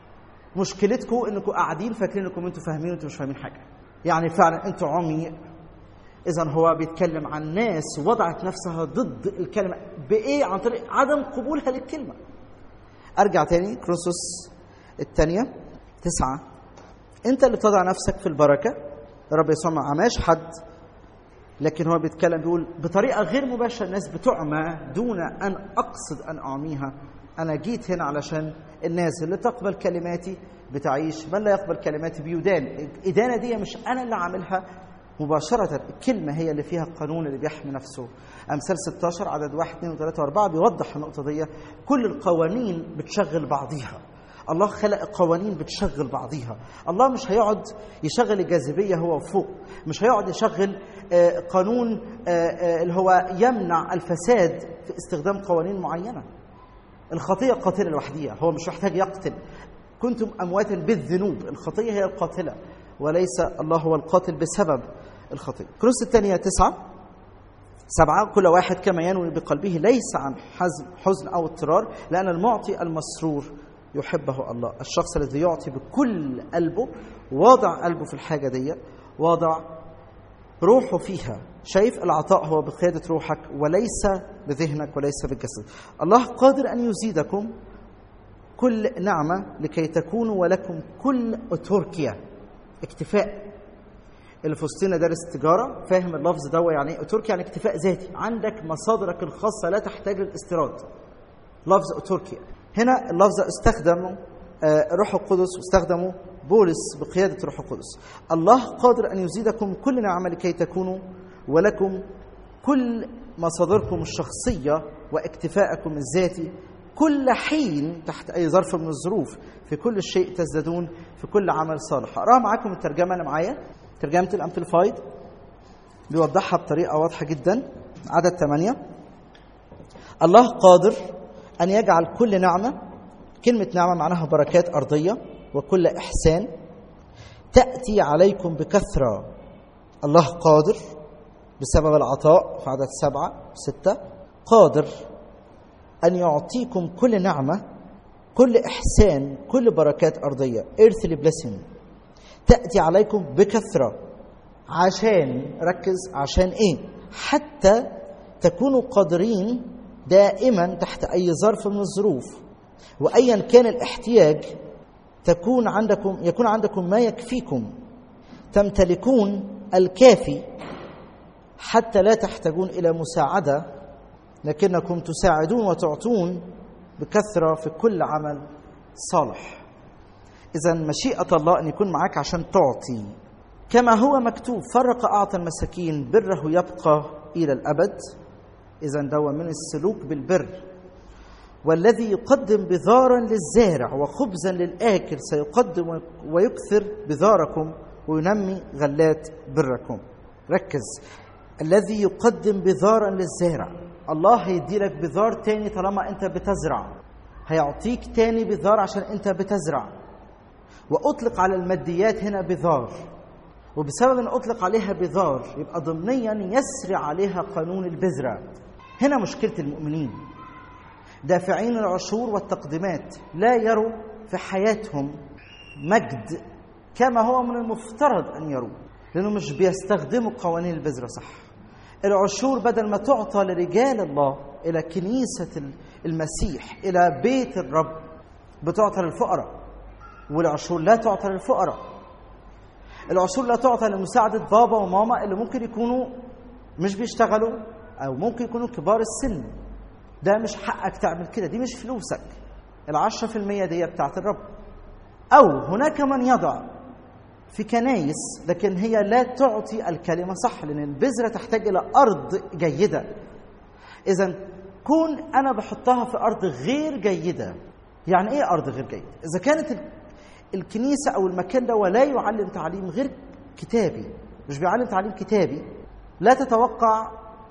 مشكلتكم انكم قاعدين فاكرين انكم انتوا فاهمين وانتوا مش فاهمين حاجه يعني فعلا انتوا عمي اذا هو بيتكلم عن ناس وضعت نفسها ضد الكلمه بايه عن طريق عدم قبولها للكلمه ارجع تاني كروسوس الثانيه تسعة انت اللي بتضع نفسك في البركه رب يسوع ما عماش حد لكن هو بيتكلم بيقول بطريقه غير مباشره الناس بتعمى دون ان اقصد ان اعميها انا جيت هنا علشان الناس اللي تقبل كلماتي بتعيش من لا يقبل كلماتي بيدان الإدانة دي مش أنا اللي عاملها مباشرة الكلمة هي اللي فيها القانون اللي بيحمي نفسه أمثال 16 عدد 1 2 3 و4 بيوضح النقطة دي كل القوانين بتشغل بعضيها الله خلق قوانين بتشغل بعضيها الله مش هيقعد يشغل الجاذبية هو فوق مش هيقعد يشغل آه، قانون آه، آه، اللي هو يمنع الفساد في استخدام قوانين معينة الخطية قاتلة لوحديها هو مش محتاج يقتل كنتم أمواتا بالذنوب الخطية هي القاتلة وليس الله هو القاتل بسبب الخطية كروس الثانية تسعة سبعة كل واحد كما ينوي بقلبه ليس عن حزن, حزن أو اضطرار لأن المعطي المسرور يحبه الله الشخص الذي يعطي بكل قلبه واضع قلبه في الحاجة دي واضع روحه فيها شايف العطاء هو بقيادة روحك وليس بذهنك وليس بالجسد الله قادر أن يزيدكم كل نعمة لكي تكونوا ولكم كل أتوركيا اكتفاء اللي في وسطنا دارس تجارة فاهم اللفظ ده يعني ايه أتوركيا يعني اكتفاء ذاتي عندك مصادرك الخاصة لا تحتاج للاستيراد لفظ أتوركيا هنا اللفظ استخدمه آه، روح القدس واستخدمه بولس بقيادة روح القدس الله قادر أن يزيدكم كل نعمة لكي تكونوا ولكم كل مصادركم الشخصية واكتفاءكم الذاتي كل حين تحت أي ظرف من الظروف في كل شيء تزدادون في كل عمل صالح أقرأ معاكم الترجمة اللي معايا ترجمة الأمبليفايد بيوضحها بطريقة واضحة جدا عدد ثمانية الله قادر أن يجعل كل نعمة كلمة نعمة معناها بركات أرضية وكل إحسان تأتي عليكم بكثرة الله قادر بسبب العطاء في عدد سبعة ستة قادر أن يعطيكم كل نعمة كل إحسان كل بركات أرضية earthly blessing تأتي عليكم بكثرة عشان ركز عشان إيه حتى تكونوا قادرين دائما تحت أي ظرف من الظروف وأيا كان الاحتياج تكون عندكم يكون عندكم ما يكفيكم تمتلكون الكافي حتى لا تحتاجون إلى مساعدة لكنكم تساعدون وتعطون بكثرة في كل عمل صالح إذا مشيئة الله أن يكون معك عشان تعطي كما هو مكتوب فرق أعطى المساكين بره يبقى إلى الأبد إذا دوا من السلوك بالبر والذي يقدم بذارا للزارع وخبزا للآكل سيقدم ويكثر بذاركم وينمي غلات بركم ركز الذي يقدم بذارا للزارع الله هيديلك بذار تاني طالما انت بتزرع هيعطيك تاني بذار عشان انت بتزرع واطلق على الماديات هنا بذار وبسبب ان اطلق عليها بذار يبقى ضمنيا يسري عليها قانون البذره هنا مشكله المؤمنين دافعين العشور والتقديمات لا يروا في حياتهم مجد كما هو من المفترض ان يروا لانه مش بيستخدموا قوانين البذره صح العشور بدل ما تعطى لرجال الله الى كنيسه المسيح الى بيت الرب بتعطى للفقراء والعشور لا تعطى للفقراء العشور لا تعطى لمساعده بابا وماما اللي ممكن يكونوا مش بيشتغلوا او ممكن يكونوا كبار السن ده مش حقك تعمل كده دي مش فلوسك العشرة في المية دي بتاعت الرب أو هناك من يضع في كنايس لكن هي لا تعطي الكلمة صح لأن البذرة تحتاج إلى أرض جيدة إذا كون أنا بحطها في أرض غير جيدة يعني إيه أرض غير جيدة؟ إذا كانت الكنيسة أو المكان ده ولا يعلم تعليم غير كتابي مش بيعلم تعليم كتابي لا تتوقع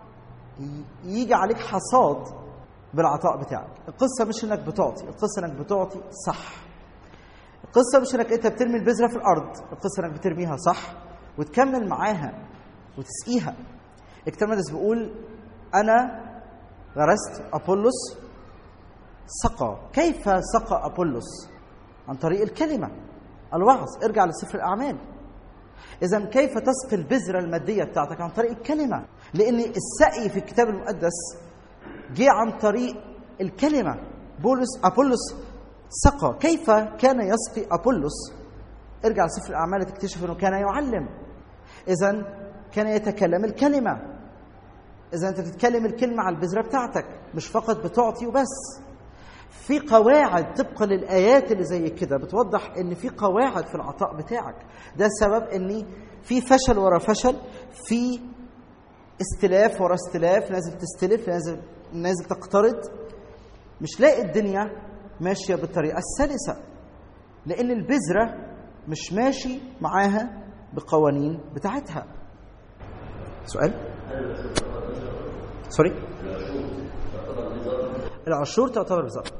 يجي عليك حصاد بالعطاء بتاعك القصة مش انك بتعطي القصة انك بتعطي صح القصة مش انك انت بترمي البذرة في الارض القصة انك بترميها صح وتكمل معاها وتسقيها الكتاب المقدس بيقول انا غرست ابولس سقى كيف سقى ابولس عن طريق الكلمة الوعظ ارجع لسفر الاعمال اذا كيف تسقي البذرة المادية بتاعتك عن طريق الكلمة لان السقي في الكتاب المقدس جه عن طريق الكلمة بولس أبولس سقى كيف كان يسقي أبولس ارجع لسفر الأعمال تكتشف أنه كان يعلم إذا كان يتكلم الكلمة إذا أنت تتكلم الكلمة على البذرة بتاعتك مش فقط بتعطي وبس في قواعد طبقا للآيات اللي زي كده بتوضح إن في قواعد في العطاء بتاعك ده السبب إن في فشل ورا فشل في استلاف ورا استلاف نازل تستلف نازل نازل تقترض مش لاقي الدنيا ماشيه بالطريقه السلسه لان البذره مش ماشي معاها بقوانين بتاعتها سؤال سوري العشور تعتبر بظرف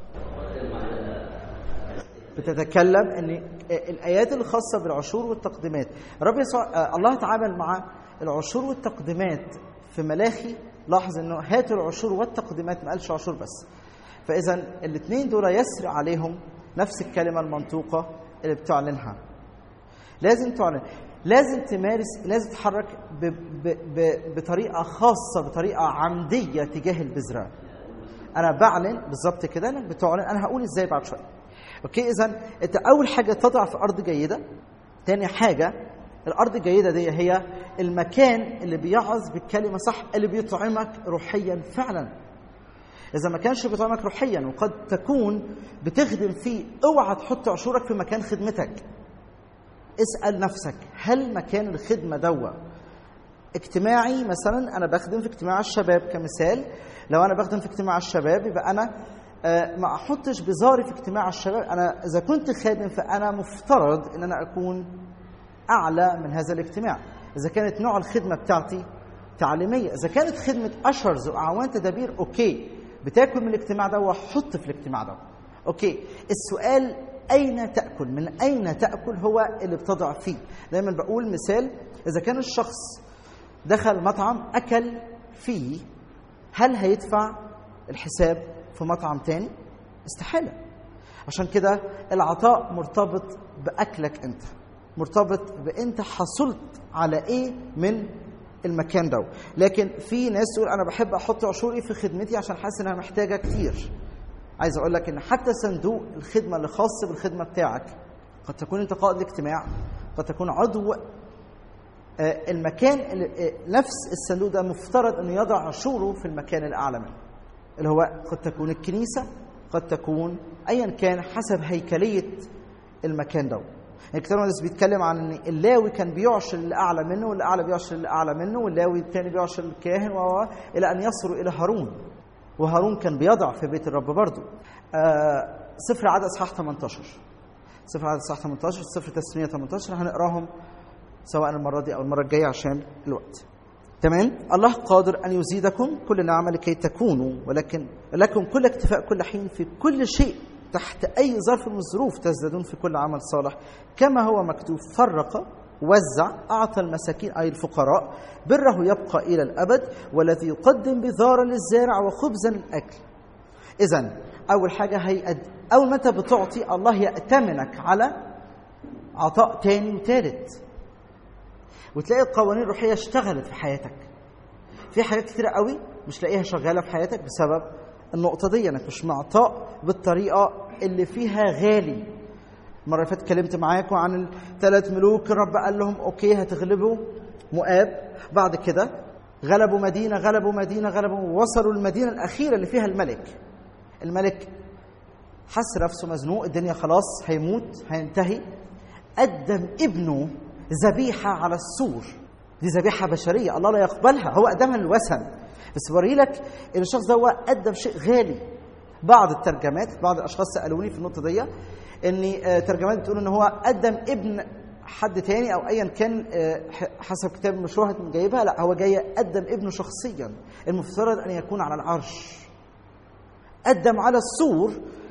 بتتكلم ان الايات الخاصه بالعشور والتقديمات رب يسوع الله تعامل مع العشور والتقديمات في ملاخي لاحظ انه هاتوا العشور والتقديمات ما قالش عشور بس فاذا الاثنين دول يسري عليهم نفس الكلمه المنطوقه اللي بتعلنها لازم تعلن لازم تمارس لازم تتحرك ب... ب... ب... بطريقه خاصه بطريقه عمديه تجاه البذره انا بعلن بالظبط كده انك بتعلن انا هقول ازاي بعد شويه اوكي اذا انت اول حاجه تضع في ارض جيده تاني حاجه الارض الجيده دي هي المكان اللي بيعظ بالكلمه صح اللي بيطعمك روحيا فعلا اذا ما كانش بيطعمك روحيا وقد تكون بتخدم فيه اوعى تحط عشورك في مكان خدمتك اسال نفسك هل مكان الخدمه دوا اجتماعي مثلا انا بخدم في اجتماع الشباب كمثال لو انا بخدم في اجتماع الشباب يبقى انا ما احطش بزاري في اجتماع الشباب انا اذا كنت خادم فانا مفترض ان انا اكون اعلى من هذا الاجتماع اذا كانت نوع الخدمه بتاعتي تعليميه اذا كانت خدمه اشرز واعوان تدابير اوكي بتاكل من الاجتماع ده وحط في الاجتماع ده اوكي السؤال اين تاكل من اين تاكل هو اللي بتضع فيه دايما بقول مثال اذا كان الشخص دخل مطعم اكل فيه هل هيدفع الحساب في مطعم تاني استحاله عشان كده العطاء مرتبط باكلك انت مرتبط بانت حصلت على ايه من المكان ده لكن في ناس تقول انا بحب احط عشوري في خدمتي عشان حاسس انها محتاجه كتير عايز اقول لك ان حتى صندوق الخدمه اللي خاص بالخدمه بتاعك قد تكون انت قائد الاجتماع قد تكون عضو المكان اللي نفس الصندوق ده مفترض انه يضع عشوره في المكان الاعلى منه اللي هو قد تكون الكنيسه قد تكون ايا كان حسب هيكليه المكان ده الكتاب المقدس بيتكلم عن ان اللاوي كان بيعشر اللي اعلى منه واللي اعلى بيعشر اللي اعلى منه واللاوي الثاني بيعشر الكاهن و الى ان يصلوا الى هارون وهارون كان بيضع في بيت الرب برضه آه سفر عدد اصحاح 18 سفر عدد اصحاح 18 سفر تسميه 18 هنقراهم سواء المره دي او المره الجايه عشان الوقت تمام الله قادر ان يزيدكم كل نعمه لكي تكونوا ولكن لكم كل اكتفاء كل حين في كل شيء تحت أي ظرف من الظروف تزدادون في كل عمل صالح كما هو مكتوب فرق وزع أعطى المساكين أي الفقراء بره يبقى إلى الأبد والذي يقدم بذارا للزارع وخبزا للأكل إذا أول حاجة هيقد أول ما أنت بتعطي الله يأتمنك على عطاء تاني وتالت وتلاقي القوانين الروحية اشتغلت في حياتك في حاجات كتيرة قوي مش لاقيها شغالة في حياتك بسبب النقطة دي انك مش معطاء بالطريقة اللي فيها غالي المرة اللي فاتت اتكلمت معاكم عن الثلاث ملوك الرب قال لهم اوكي هتغلبوا مؤاب بعد كده غلبوا مدينة غلبوا مدينة غلبوا وصلوا المدينة الأخيرة اللي فيها الملك الملك حس نفسه مزنوق الدنيا خلاص هيموت هينتهي قدم ابنه ذبيحة على السور دي ذبيحة بشرية الله لا يقبلها هو قدمها للوثن بس بوري لك ان الشخص ده قدم شيء غالي بعض الترجمات بعض الاشخاص سالوني في النقطه دي ان ترجمات بتقول ان هو قدم ابن حد تاني او ايا كان حسب كتاب المشروع جايبها لا هو جاي قدم ابنه شخصيا المفترض ان يكون على العرش قدم على السور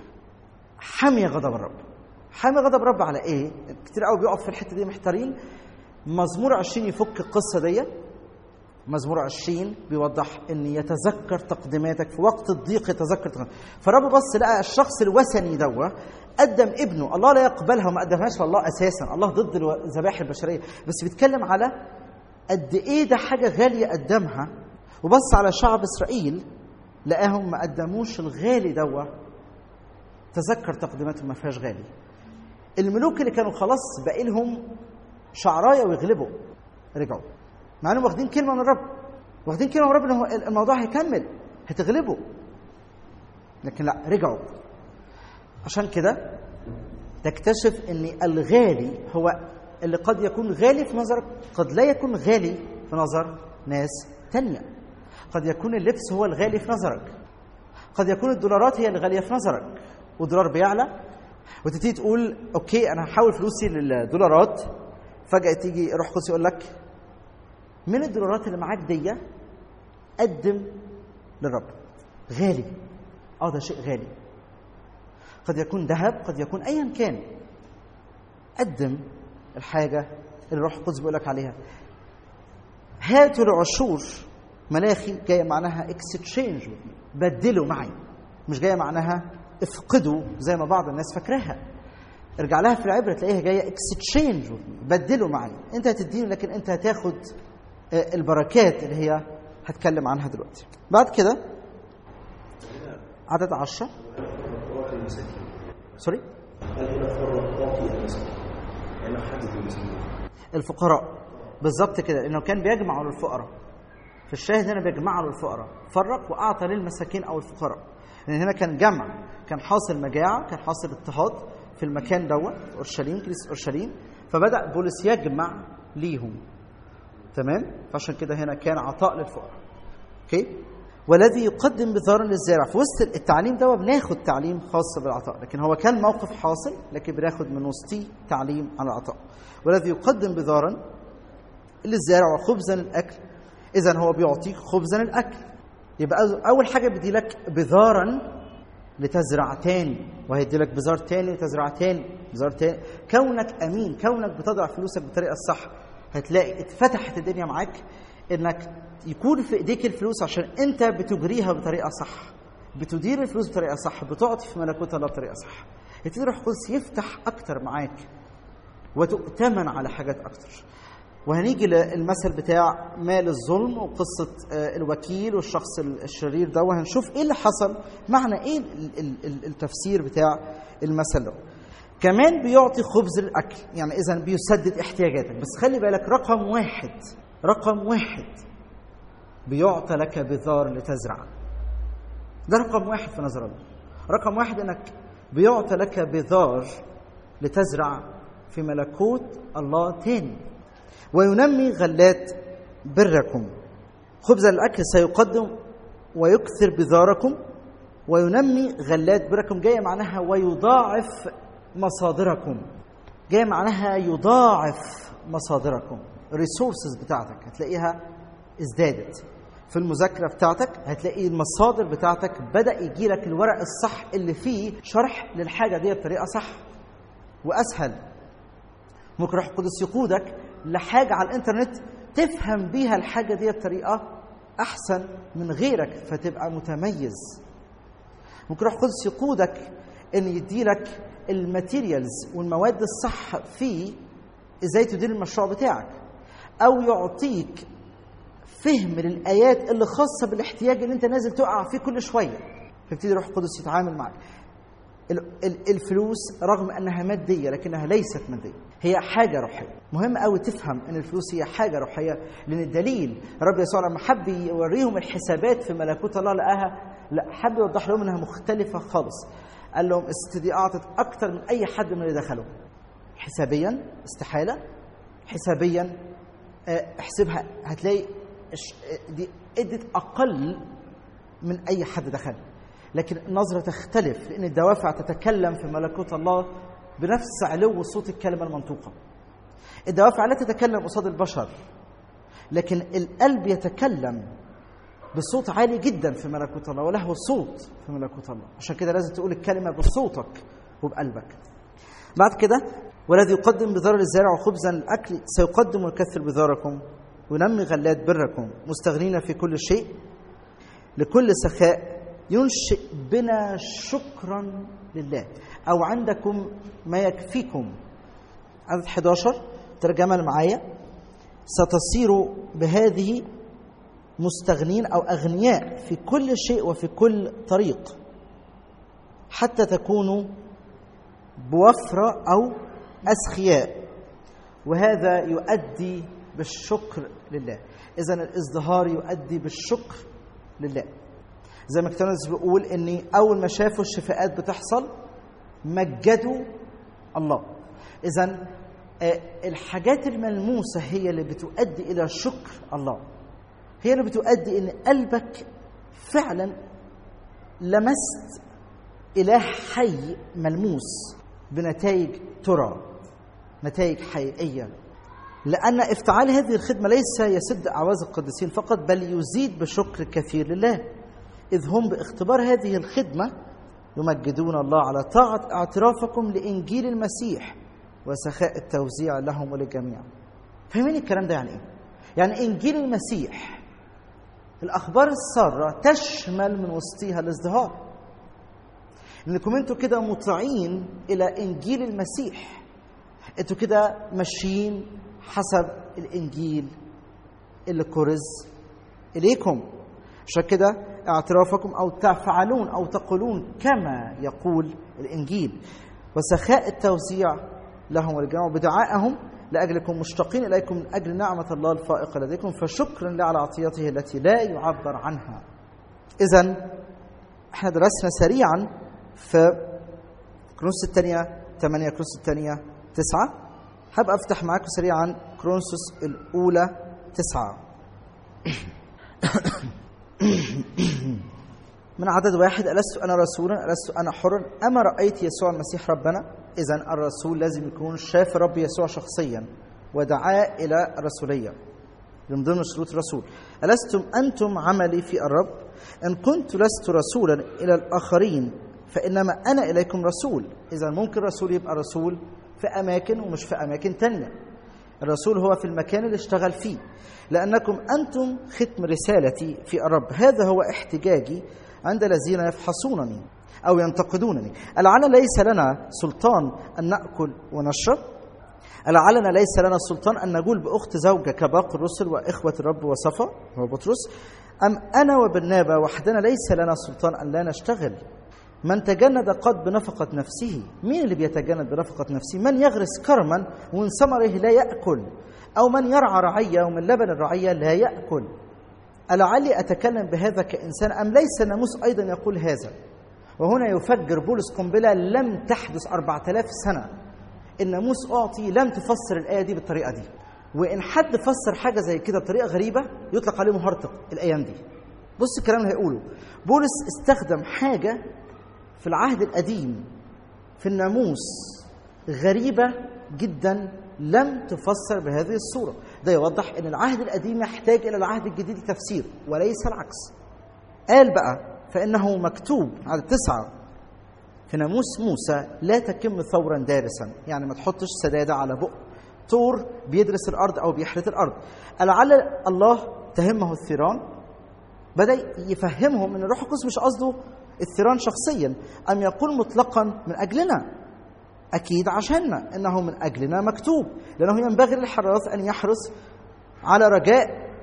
حمي غضب الرب حمي غضب الرب على ايه كتير قوي بيقف في الحته دي محتارين مزمور 20 يفك القصه دي مزمور 20 بيوضح ان يتذكر تقديماتك في وقت الضيق يتذكر تقديماتك فالرب بص لقى الشخص الوثني دوا قدم ابنه الله لا يقبلها وما قدمهاش الله اساسا الله ضد الذبائح البشريه بس بيتكلم على قد ايه ده حاجه غاليه قدمها وبص على شعب اسرائيل لقاهم ما قدموش الغالي دوا تذكر تقديماتهم ما فيهاش غالي الملوك اللي كانوا خلاص باقي لهم شعرايه ويغلبوا رجعوا مع انهم واخدين كلمه من الرب واخدين كلمه من الرب ان الموضوع هيكمل هتغلبوا لكن لا رجعوا عشان كده تكتشف ان الغالي هو اللي قد يكون غالي في نظرك قد لا يكون غالي في نظر ناس تانية قد يكون اللبس هو الغالي في نظرك قد يكون الدولارات هي الغالية في نظرك والدولار بيعلى وتبتدي تقول اوكي انا هحول فلوسي للدولارات فجأة تيجي روح قدس يقول لك من الدولارات اللي معاك دي قدم للرب غالي اه ده شيء غالي قد يكون ذهب قد يكون ايا كان قدم الحاجه اللي الروح القدس بيقول لك عليها هاتوا العشور ملاخي جايه معناها اكستشينج بدلوا معي مش جايه معناها افقدوا زي ما بعض الناس فاكراها ارجع لها في العبره تلاقيها جايه اكستشينج بدلوا معي انت هتديني لكن انت هتاخد البركات اللي هي هتكلم عنها دلوقتي بعد كده عدد عشرة سوري هل هنا فرق باقي المساكين؟ يعني حدد المساكين الفقراء بالظبط كده انه كان بيجمع للفقراء في الشاهد هنا بيجمع للفقراء فرق واعطى للمساكين او الفقراء لان هنا كان جمع كان حاصل مجاعه كان حاصل اضطهاد في المكان دوت اورشليم كنيسه اورشليم فبدا بولس يجمع ليهم تمام فعشان كده هنا كان عطاء للفقراء اوكي والذي يقدم بثارا للزارع في وسط التعليم ده بناخد تعليم خاص بالعطاء لكن هو كان موقف حاصل لكن بناخد من وسطيه تعليم عن العطاء والذي يقدم بثارا للزارع وخبزا للاكل اذا هو بيعطيك خبزا للاكل يبقى اول حاجه بيدي لك بذارا لتزرع تاني وهيدي لك بذار تاني وتزرع تاني بذار تاني كونك امين كونك بتضع فلوسك بالطريقه الصح هتلاقي اتفتحت الدنيا معاك انك يكون في ايديك الفلوس عشان انت بتجريها بطريقه صح بتدير الفلوس بطريقه صح بتعطي في ملكوت الله بطريقه صح يبتدي الروح القدس يفتح اكتر معاك وتؤتمن على حاجات اكتر وهنيجي للمثل بتاع مال الظلم وقصة الوكيل والشخص الشرير ده وهنشوف ايه اللي حصل معنى ايه التفسير بتاع المثل ده كمان بيعطي خبز الاكل يعني اذا بيسدد احتياجاتك بس خلي بالك رقم واحد رقم واحد بيعطى لك بذار لتزرع ده رقم واحد في نظر الله رقم واحد انك بيعطى لك بذار لتزرع في ملكوت الله تاني وينمي غلات بركم خبز الاكل سيقدم ويكثر بذاركم وينمي غلات بركم جايه معناها ويضاعف مصادركم جايه معناها يضاعف مصادركم الريسورسز بتاعتك هتلاقيها ازدادت في المذاكره بتاعتك هتلاقي المصادر بتاعتك بدا يجي لك الورق الصح اللي فيه شرح للحاجه دي بطريقه صح واسهل ممكن روح القدس يقودك لحاجه على الانترنت تفهم بيها الحاجه دي بطريقه احسن من غيرك فتبقى متميز ممكن روح القدس يقودك ان يديلك الماتيريالز والمواد الصح في ازاي تدير المشروع بتاعك او يعطيك فهم للايات اللي خاصه بالاحتياج اللي انت نازل تقع فيه كل شويه فيبتدي روح القدس يتعامل معك الفلوس رغم انها ماديه لكنها ليست ماديه هي حاجه روحيه مهم قوي تفهم ان الفلوس هي حاجه روحيه لان الدليل رب يسوع لما حب يوريهم الحسابات في ملكوت الله لقاها لا حب يوضح لهم انها مختلفه خالص قال لهم الست دي اعطت اكتر من اي حد من اللي دخلوا حسابيا استحاله حسابيا احسبها هتلاقي دي ادت اقل من اي حد دخل لكن النظرة تختلف لأن الدوافع تتكلم في ملكوت الله بنفس علو صوت الكلمة المنطوقة الدوافع لا تتكلم قصاد البشر لكن القلب يتكلم بصوت عالي جدا في ملكوت الله وله صوت في ملكوت الله عشان كده لازم تقول الكلمة بصوتك وبقلبك بعد كده والذي يقدم بذار الزارع وخبزا الأكل سيقدم ويكثر بذاركم وينمي غلات بركم مستغنين في كل شيء لكل سخاء ينشئ بنا شكرا لله او عندكم ما يكفيكم عدد 11 ترجمة معايا ستصيروا بهذه مستغنين او اغنياء في كل شيء وفي كل طريق حتى تكونوا بوفرة او اسخياء وهذا يؤدي بالشكر لله اذا الازدهار يؤدي بالشكر لله زي ما كتاب بيقول ان اول ما شافوا الشفاءات بتحصل مجدوا الله اذا آه، الحاجات الملموسة هي اللي بتؤدي إلى شكر الله هي اللي بتؤدي إن قلبك فعلا لمست إله حي ملموس بنتائج ترى نتائج حقيقية لأن افتعال هذه الخدمة ليس يسد أعواز القديسين فقط بل يزيد بشكر كثير لله إذ هم باختبار هذه الخدمة يمجدون الله على طاعة اعترافكم لإنجيل المسيح وسخاء التوزيع لهم وللجميع فاهمين الكلام ده يعني إيه؟ يعني إنجيل المسيح الأخبار السارة تشمل من وسطها الازدهار انكم انتوا كده مطيعين الى انجيل المسيح انتوا كده ماشيين حسب الانجيل اللي كرز اليكم عشان كده اعترافكم او تفعلون او تقولون كما يقول الانجيل وسخاء التوزيع لهم وللجميع بدعائهم لاجلكم مشتاقين اليكم من اجل نعمه الله الفائقه لديكم فشكرا له على عطيته التي لا يعبر عنها اذا احنا درسنا سريعا في كرونس الثانية 8 كرونس الثانية 9 هبقى افتح معاكم سريعا كرونسوس الأولى 9 من عدد واحد ألست أنا رسولا ألست أنا حرا أما رأيت يسوع المسيح ربنا إذا الرسول لازم يكون شاف رب يسوع شخصيا ودعاه إلى الرسولية من ضمن شروط الرسول ألستم أنتم عملي في الرب إن كنت لست رسولا إلى الآخرين فإنما أنا إليكم رسول إذا ممكن رسول يبقى رسول في أماكن ومش في أماكن تانية الرسول هو في المكان اللي اشتغل فيه لأنكم أنتم ختم رسالتي في الرب هذا هو احتجاجي عند الذين يفحصونني أو ينتقدونني ألعل ليس لنا سلطان أن نأكل ونشرب ألعلنا ليس لنا سلطان أن نقول بأخت زوجة كباقي الرسل وإخوة الرب وصفا هو بطرس أم أنا وبرنابا وحدنا ليس لنا سلطان أن لا نشتغل من تجند قد بنفقة نفسه مين اللي بيتجند بنفقة نفسه من يغرس كرما ومن ثمره لا يأكل أو من يرعى رعية ومن لبن الرعية لا يأكل ألعلي أتكلم بهذا كإنسان أم ليس الناموس أيضا يقول هذا وهنا يفجر بولس قنبلة لم تحدث أربعة آلاف سنة الناموس أعطي لم تفسر الآية دي بالطريقة دي وإن حد فسر حاجة زي كده بطريقة غريبة يطلق عليه مهرطق الأيام دي بص الكلام اللي هيقوله بولس استخدم حاجة في العهد القديم في الناموس غريبة جدا لم تفسر بهذه الصورة ده يوضح أن العهد القديم يحتاج إلى العهد الجديد تفسير وليس العكس قال بقى فإنه مكتوب على تسعة في ناموس موسى لا تكم ثورا دارسا يعني ما تحطش سدادة على بق طور بيدرس الأرض أو بيحرث الأرض لعل الله تهمه الثيران بدأ يفهمهم أن الروح القدس مش قصده الثيران شخصيا أم يقول مطلقا من أجلنا أكيد عشاننا إنه من أجلنا مكتوب لأنه ينبغي للحراث أن يحرص على رجاء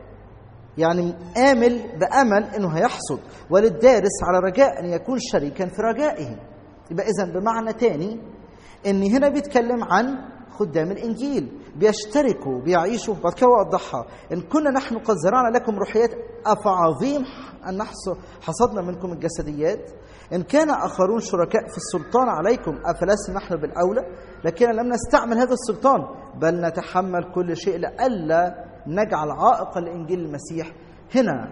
يعني آمل بأمل أنه هيحصد وللدارس على رجاء أن يكون شريكا في رجائه يبقى إذا بمعنى تاني أن هنا بيتكلم عن خدام الإنجيل بيشتركوا بيعيشوا بعد كده أوضحها إن كنا نحن قد زرعنا لكم روحيات أفعظيم أن نحصد حصدنا منكم الجسديات إن كان آخرون شركاء في السلطان عليكم أفلسنا نحن بالأولى لكن لم نستعمل هذا السلطان بل نتحمل كل شيء لئلا نجعل عائقا لإنجيل المسيح هنا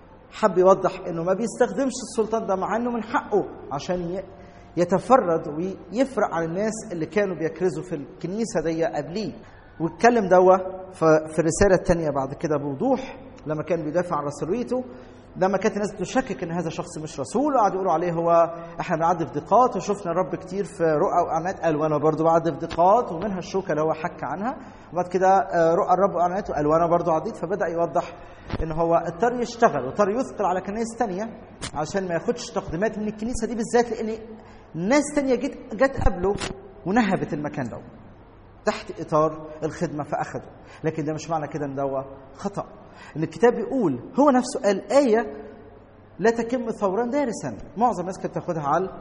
حب يوضح انه ما بيستخدمش السلطان ده مع انه من حقه عشان يتفرد ويفرق عن الناس اللي كانوا بيكرزوا في الكنيسه دي قبليه واتكلم دوا في الرساله الثانيه بعد كده بوضوح لما كان بيدافع عن رسوليته لما كانت الناس بتشكك ان هذا شخص مش رسول وقعدوا يقولوا عليه هو احنا بنعدي في ضيقات وشفنا الرب كتير في رؤى واعمات قال وانا برضه بعدي في ضيقات ومنها الشوكه اللي هو حك عنها وبعد كده رؤى الرب واعمات وقال وانا برضه عديت فبدا يوضح ان هو اضطر يشتغل واضطر يثقل على كنائس ثانيه عشان ما ياخدش تقديمات من الكنيسه دي بالذات لان ناس ثانيه جت جت قبله ونهبت المكان ده تحت اطار الخدمه فاخده لكن ده مش معنى كده ان ده خطا ان الكتاب بيقول هو نفسه قال ايه لا تكم ثورا دارسا معظم الناس كانت تاخدها على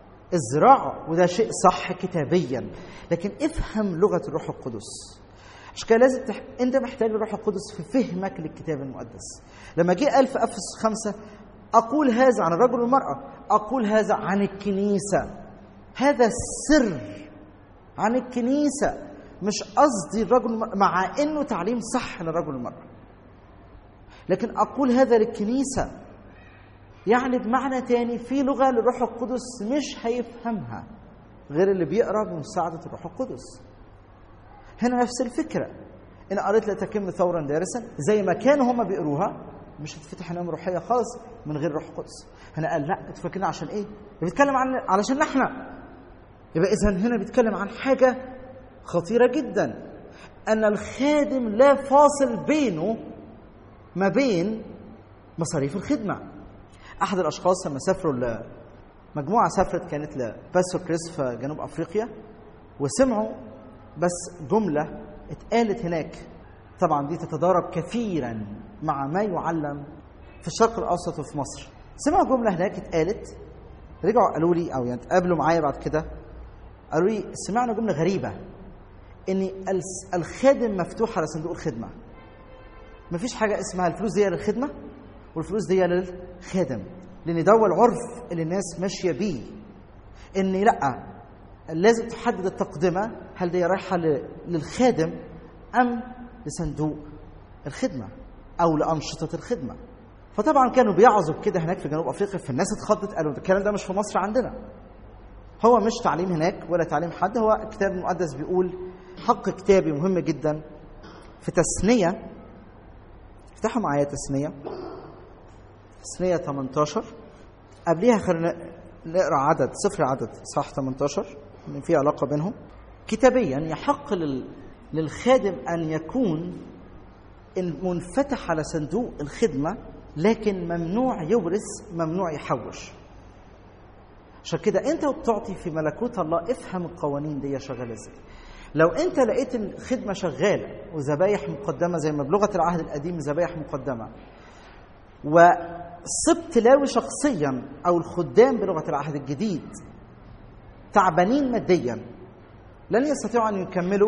الزراعه وده شيء صح كتابيا لكن افهم لغه الروح القدس عشان كده لازم تح... انت محتاج الروح القدس في فهمك للكتاب المقدس لما جه قال في افس خمسه اقول هذا عن الرجل والمراه اقول هذا عن الكنيسه هذا السر عن الكنيسه مش قصدي الرجل مع انه تعليم صح للرجل والمراه لكن اقول هذا للكنيسه يعني بمعنى تاني في لغه للروح القدس مش هيفهمها غير اللي بيقرا بمساعده الروح القدس هنا نفس الفكره ان قريت لا تكن ثورا دارسا زي ما كانوا هم بيقروها مش هتفتح انام روحيه خالص من غير روح القدس هنا قال لا انتوا فاكرين عشان ايه بيتكلم عن علشان احنا يبقى اذا هنا بيتكلم عن حاجه خطيره جدا ان الخادم لا فاصل بينه ما بين مصاريف الخدمه احد الاشخاص لما سافروا ل- مجموعه سافرت كانت لباسو كريس في جنوب افريقيا وسمعوا بس جمله اتقالت هناك طبعا دي تتضارب كثيرا مع ما يعلم في الشرق الاوسط وفي مصر سمعوا جمله هناك اتقالت رجعوا قالوا لي او يعني اتقابلوا معايا بعد كده قالوا لي سمعنا جمله غريبه ان الس- الخادم مفتوح على صندوق الخدمه مفيش حاجه اسمها الفلوس دي للخدمه والفلوس دي للخادم لان ده هو العرف اللي الناس ماشيه بيه ان لا لازم تحدد التقدمه هل دي رايحه ل- للخادم ام لصندوق الخدمه او لانشطه الخدمه فطبعا كانوا بيعظوا كده هناك في جنوب افريقيا فالناس اتخضت قالوا ده الكلام ده مش في مصر عندنا هو مش تعليم هناك ولا تعليم حد هو الكتاب المقدس بيقول حق كتابي مهم جدا في تثنيه افتحوا معايا تثنيه تثنيه 18 قبليها خلينا نقرا عدد سفر عدد صح 18 ان في علاقه بينهم كتابيا يحق لل... للخادم ان يكون منفتح على صندوق الخدمه لكن ممنوع يورث ممنوع يحوش عشان كده انت وبتعطي في ملكوت الله افهم القوانين دي شغاله ازاي لو انت لقيت الخدمه شغاله وذبايح مقدمه زي ما بلغه العهد القديم ذبايح مقدمه وسبت لاوي شخصيا او الخدام بلغه العهد الجديد تعبانين ماديا لن يستطيعوا ان يكملوا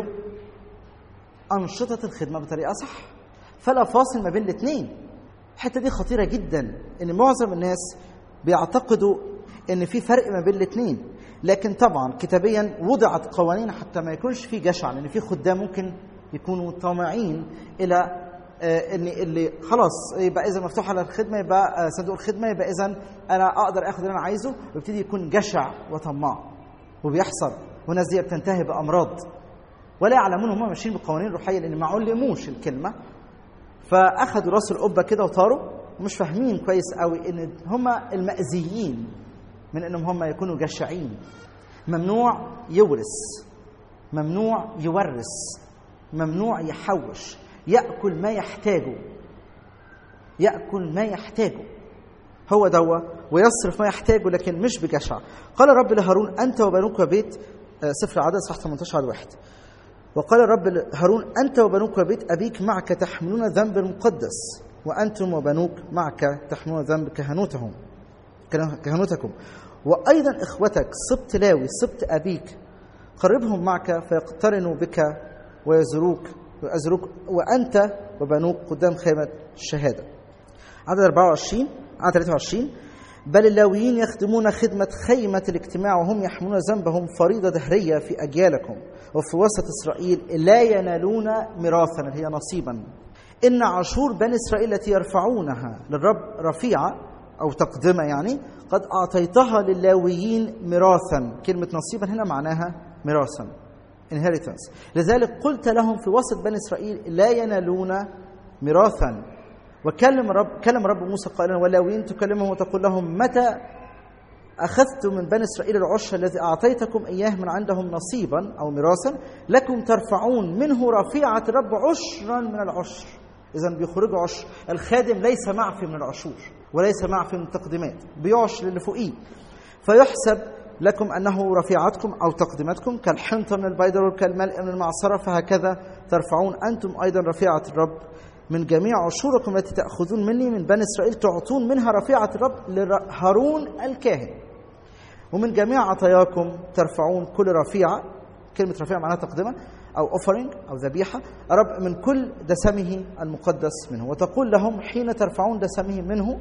انشطه الخدمه بطريقه صح فلا فاصل ما بين الاثنين الحته دي خطيره جدا ان معظم الناس بيعتقدوا ان في فرق ما بين الاثنين لكن طبعا كتابيا وضعت قوانين حتى ما يكونش في جشع لان في خدام ممكن يكونوا طامعين الى آه، ان اللي خلاص يبقى اذا مفتوح على الخدمه يبقى آه، صندوق الخدمه يبقى اذا انا اقدر اخد اللي انا عايزه ويبتدي يكون جشع وطماع وبيحصل والناس دي بتنتهي بامراض ولا يعلمون هم ماشيين بالقوانين الروحيه لان ما علموش الكلمه فاخذوا راس القبه كده وطاروا ومش فاهمين كويس قوي ان هم المأذيين من انهم هم يكونوا جشعين ممنوع يورث ممنوع يورث ممنوع يحوش ياكل ما يحتاجه ياكل ما يحتاجه هو دوا ويصرف ما يحتاجه لكن مش بجشع قال الرب لهارون انت وبنوك وبيت آه، سفر عدد صح 18 على واحد وقال الرب لهارون أنت وبنوك وبيت أبيك معك تحملون ذنب المقدس وأنتم وبنوك معك تحملون ذنب كهنوتهم كهنوتكم وأيضا إخوتك سبط لاوي سبط أبيك قربهم معك فيقترنوا بك ويزروك ويزروك وأنت وبنوك قدام خيمة الشهادة عدد 24 عدد 23 بل اللاويين يخدمون خدمة خيمة الاجتماع وهم يحملون ذنبهم فريضة دهرية في أجيالكم وفي وسط إسرائيل لا ينالون ميراثا اللي هي نصيبا إن عشور بني إسرائيل التي يرفعونها للرب رفيعة أو تقدمة يعني قد أعطيتها للاويين ميراثا كلمة نصيبا هنا معناها ميراثا inheritance لذلك قلت لهم في وسط بني إسرائيل لا ينالون ميراثا وكلم رب كلم رب موسى قائلا ولاويين تكلمهم وتقول لهم متى أخذتم من بني إسرائيل العشر الذي أعطيتكم إياه من عندهم نصيبا أو ميراثا لكم ترفعون منه رفيعة الرب عشرا من العشر إذا بيخرجوا عشر الخادم ليس معفي من العشور وليس معفي من التقديمات بيعش للي فوقيه فيحسب لكم أنه رفيعتكم أو تقدمتكم كالحنطة من البيضة وكالملء من المعصرة فهكذا ترفعون أنتم أيضا رفيعة الرب من جميع عشوركم التي تأخذون مني من بني إسرائيل تعطون منها رفيعة الرب لهارون الكاهن ومن جميع عطاياكم ترفعون كل رفيعة كلمة رفيعة معناها تقدمة أو offering أو ذبيحة رب من كل دسمه المقدس منه وتقول لهم حين ترفعون دسمه منه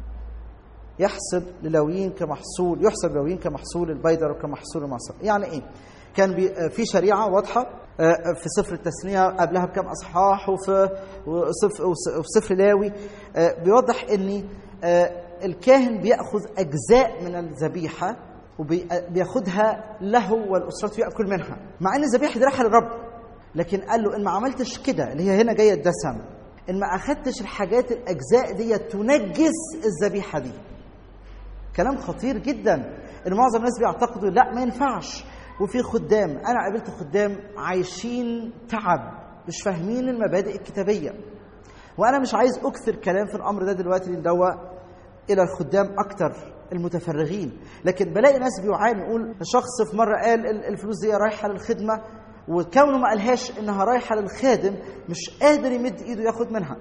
يحسب للاويين كمحصول يحسب للاويين كمحصول البيدر وكمحصول المعصر يعني ايه كان بي في شريعه واضحه آه، في سفر التثنية قبلها بكم أصحاح وفي وسف- وس- وفي سفر لاوي آه، بيوضح أن آه، الكاهن بيأخذ أجزاء من الذبيحة وبياخدها له والأسرة يأكل منها مع أن الذبيحة دي رايحة للرب لكن قال له إن ما عملتش كده اللي هي هنا جاية الدسم إن ما أخدتش الحاجات الأجزاء دي تنجس الذبيحة دي كلام خطير جدا ان معظم الناس بيعتقدوا لا ما ينفعش وفي خدام انا قابلت خدام عايشين تعب مش فاهمين المبادئ الكتابيه وانا مش عايز اكثر كلام في الامر ده دلوقتي لان دوا الى الخدام اكتر المتفرغين لكن بلاقي ناس بيعاني يقول شخص في مره قال ال- الفلوس دي رايحه للخدمه وكونه ما قالهاش انها رايحه للخادم مش قادر يمد ايده ياخد منها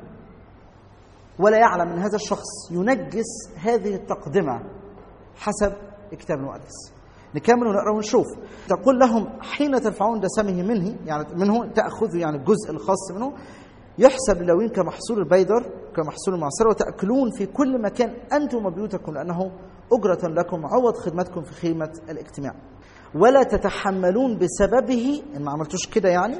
ولا يعلم ان هذا الشخص ينجس هذه التقدمه حسب الكتاب المقدس نكمل ونقرا ونشوف تقول لهم حين ترفعون دسمه منه يعني منه تاخذوا يعني الجزء الخاص منه يحسب للوين كمحصول البيدر كمحصول المعصرة وتأكلون في كل مكان أنتم وبيوتكم لأنه أجرة لكم عوض خدمتكم في خيمة الاجتماع ولا تتحملون بسببه إن ما عملتوش كده يعني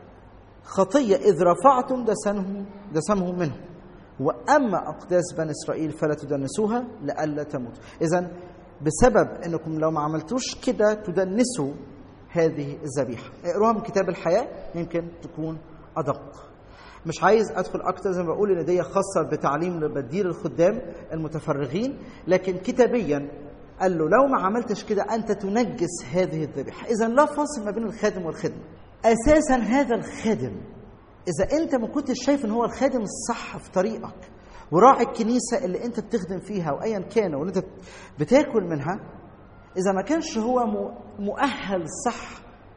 خطية إذ رفعتم دسمه دسمه منه وأما أقداس بني إسرائيل فلا تدنسوها لئلا تموت إذا بسبب أنكم لو ما عملتوش كده تدنسوا هذه الذبيحة اقروها من كتاب الحياة يمكن تكون أدق مش عايز ادخل اكتر زي ما بقول ان دي خاصه بتعليم بديل الخدام المتفرغين لكن كتابيا قال له لو ما عملتش كده انت تنجس هذه الذبيحه اذا لا فاصل ما بين الخادم والخدمه اساسا هذا الخادم اذا انت ما كنتش شايف ان هو الخادم الصح في طريقك وراعي الكنيسه اللي انت بتخدم فيها وايا كان واللي انت بتاكل منها اذا ما كانش هو مؤهل صح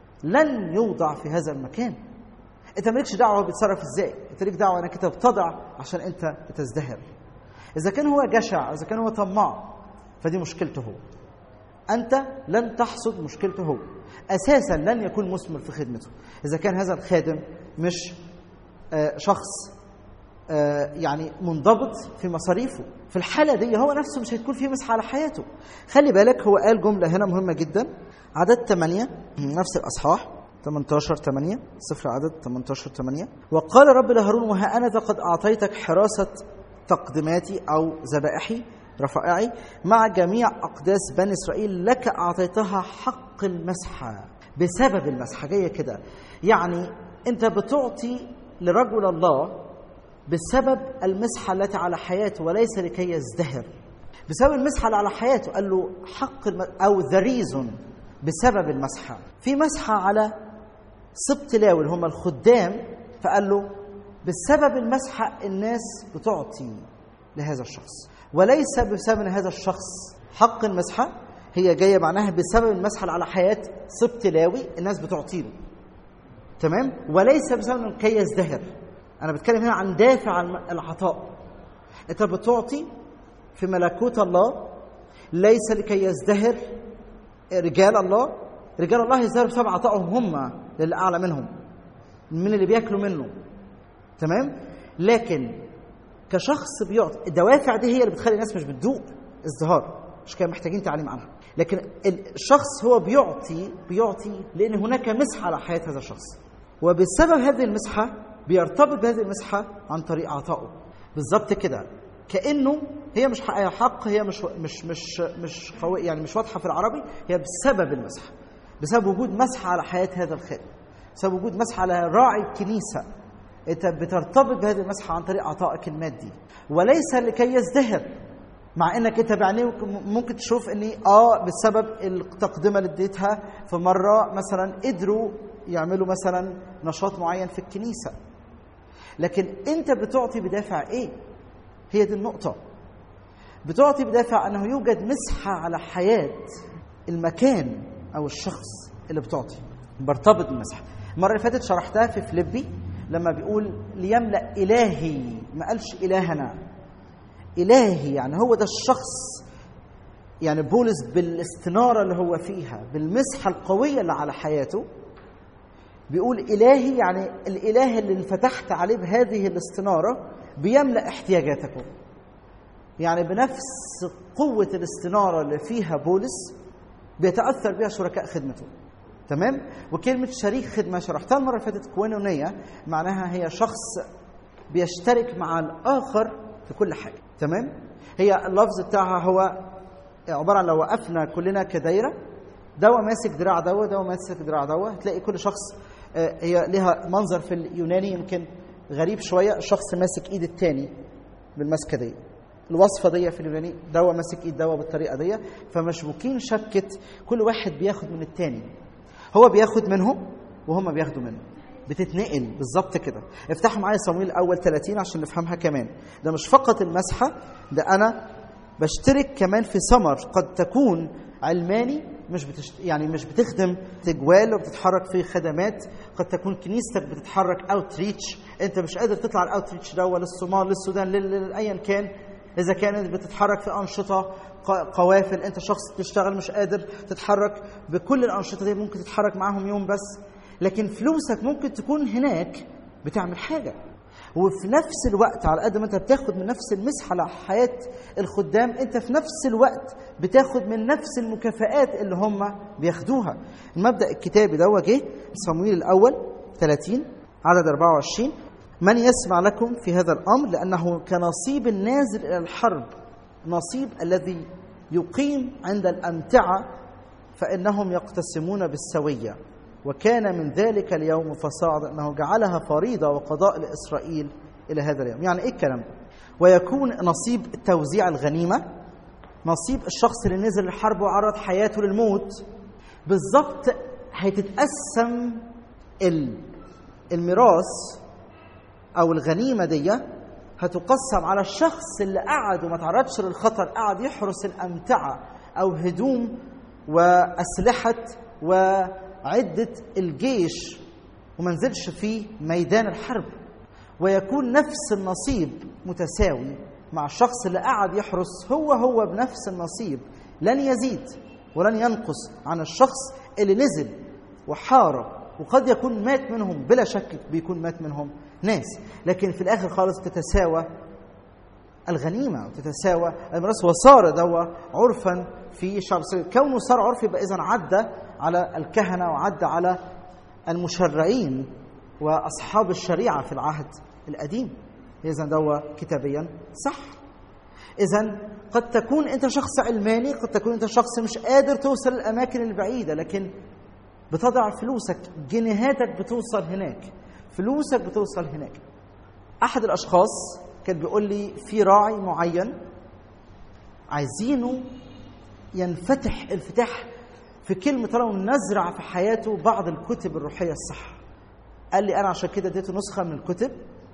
لن يوضع في هذا المكان انت مالكش دعوه هو بيتصرف ازاي انت ليك دعوه انك انت بتضع عشان انت بتزدهر اذا كان هو جشع اذا كان هو طماع فدي مشكلته هو انت لن تحصد مشكلته هو اساسا لن يكون مثمر في خدمته اذا كان هذا الخادم مش آه شخص آه يعني منضبط في مصاريفه في الحاله دي هو نفسه مش هتكون فيه مسحه على حياته خلي بالك هو قال جمله هنا مهمه جدا عدد 8 نفس الاصحاح 18 8 سفر عدد 18 8 وقال رب لهارون وها انا ذا قد اعطيتك حراسه تقدماتي او ذبائحي رفائعي مع جميع اقداس بني اسرائيل لك اعطيتها حق المسحه بسبب المسحه جايه كده يعني انت بتعطي لرجل الله بسبب المسحه التي على حياته وليس لكي يزدهر بسبب المسحه اللي على حياته قال له حق الم... او ذا ريزون بسبب المسحه في مسحه على سبط لاوي اللي هم الخدام فقال له بسبب المسحة الناس بتعطي لهذا الشخص وليس بسبب هذا الشخص حق المسحة هي جاية معناها بسبب المسحة اللي على حياة سبط لاوي الناس بتعطي له تمام وليس بسبب كي يزدهر أنا بتكلم هنا عن دافع العطاء أنت بتعطي في ملكوت الله ليس لكي يزدهر رجال الله رجال الله يزدهروا بسبب عطائهم هم للي اعلى منهم من اللي بياكلوا منه تمام لكن كشخص بيعطي الدوافع دي هي اللي بتخلي الناس مش بتدوق ازدهار مش كده محتاجين تعليم عنها لكن الشخص هو بيعطي بيعطي لان هناك مسحه على حياه هذا الشخص وبسبب هذه المسحه بيرتبط بهذه المسحه عن طريق عطائه بالظبط كده كانه هي مش حق هي مش مش مش مش قوي يعني مش واضحه في العربي هي بسبب المسحه بسبب وجود مسحة على حياة هذا الخادم بسبب وجود مسحة على راعي الكنيسة انت بترتبط بهذه المسحة عن طريق عطائك المادي وليس لكي يزدهر مع انك انت بعينيك ممكن تشوف اني اه بسبب التقدمة اللي اديتها في مرة مثلا قدروا يعملوا مثلا نشاط معين في الكنيسة لكن انت بتعطي بدافع ايه هي دي النقطة بتعطي بدافع انه يوجد مسحة على حياة المكان او الشخص اللي بتعطي برتبط بالمسحه المره اللي فاتت شرحتها في فليبي لما بيقول ليملا الهي ما قالش الهنا الهي يعني هو ده الشخص يعني بولس بالاستناره اللي هو فيها بالمسحه القويه اللي على حياته بيقول الهي يعني الاله اللي انفتحت عليه بهذه الاستناره بيملا احتياجاتكم يعني بنفس قوه الاستناره اللي فيها بولس بيتاثر بها شركاء خدمته تمام وكلمه شريك خدمه شرحتها المره اللي فاتت كوينونيه معناها هي شخص بيشترك مع الاخر في كل حاجه تمام هي اللفظ بتاعها هو عباره عن لو وقفنا كلنا كدايره دوا ماسك دراع دوا دوا ماسك دراع دوا هتلاقي كل شخص آه، هي لها منظر في اليوناني يمكن غريب شويه الشخص ماسك ايد التاني بالمسكه دي الوصفه دي في اليوناني دوا ماسك ايد دوا بالطريقه دي فمشبوكين شبكه كل واحد بياخد من التاني هو بياخد منهم وهم بياخدوا منه بتتنقل بالظبط كده افتحوا معايا صمويل الاول 30 عشان نفهمها كمان ده مش فقط المسحه ده انا بشترك كمان في ثمر قد تكون علماني مش بتشت... يعني مش بتخدم تجوال وبتتحرك في خدمات قد تكون كنيستك بتتحرك اوت ريتش انت مش قادر تطلع الاوت ريتش ده للصومال للسودان لل- لل- ايا كان اذا كانت بتتحرك في انشطه ق- قوافل انت شخص بتشتغل مش قادر تتحرك بكل الانشطه دي ممكن تتحرك معاهم يوم بس لكن فلوسك ممكن تكون هناك بتعمل حاجه وفي نفس الوقت على قد ما انت بتاخد من نفس المسحه على حياه الخدام انت في نفس الوقت بتاخد من نفس المكافآت اللي هم بياخدوها المبدا الكتابي ده جه صمويل الاول 30 عدد 24 من يسمع لكم في هذا الامر لانه كنصيب النازل الى الحرب نصيب الذي يقيم عند الامتعه فانهم يقتسمون بالسويه وكان من ذلك اليوم فصاعد انه جعلها فريضه وقضاء لاسرائيل الى هذا اليوم يعني ايه الكلام ده ويكون نصيب توزيع الغنيمه نصيب الشخص اللي نزل الحرب وعرض حياته للموت بالظبط هتتقسم ال- الميراث او الغنيمه دي هتقسم على الشخص اللي قعد وما تعرضش للخطر قعد يحرس الامتعه او هدوم واسلحه وعده الجيش وما نزلش في ميدان الحرب ويكون نفس النصيب متساوي مع الشخص اللي قعد يحرس هو هو بنفس النصيب لن يزيد ولن ينقص عن الشخص اللي نزل وحارب وقد يكون مات منهم بلا شك بيكون مات منهم ناس لكن في الاخر خالص تتساوى الغنيمه وتتساوى الميراث وصار دوا عرفا في شعب اسرائيل كونه صار عرفي يبقى اذا عدى على الكهنه وعدى على المشرعين واصحاب الشريعه في العهد القديم اذا دوا كتابيا صح اذا قد تكون انت شخص علماني قد تكون انت شخص مش قادر توصل الاماكن البعيده لكن بتضع فلوسك جنيهاتك بتوصل هناك فلوسك بتوصل هناك احد الاشخاص كان بيقول لي في راعي معين عايزينه ينفتح انفتاح في كلمة طالما نزرع في حياته بعض الكتب الروحية الصح قال لي أنا عشان كده اديته نسخة من الكتب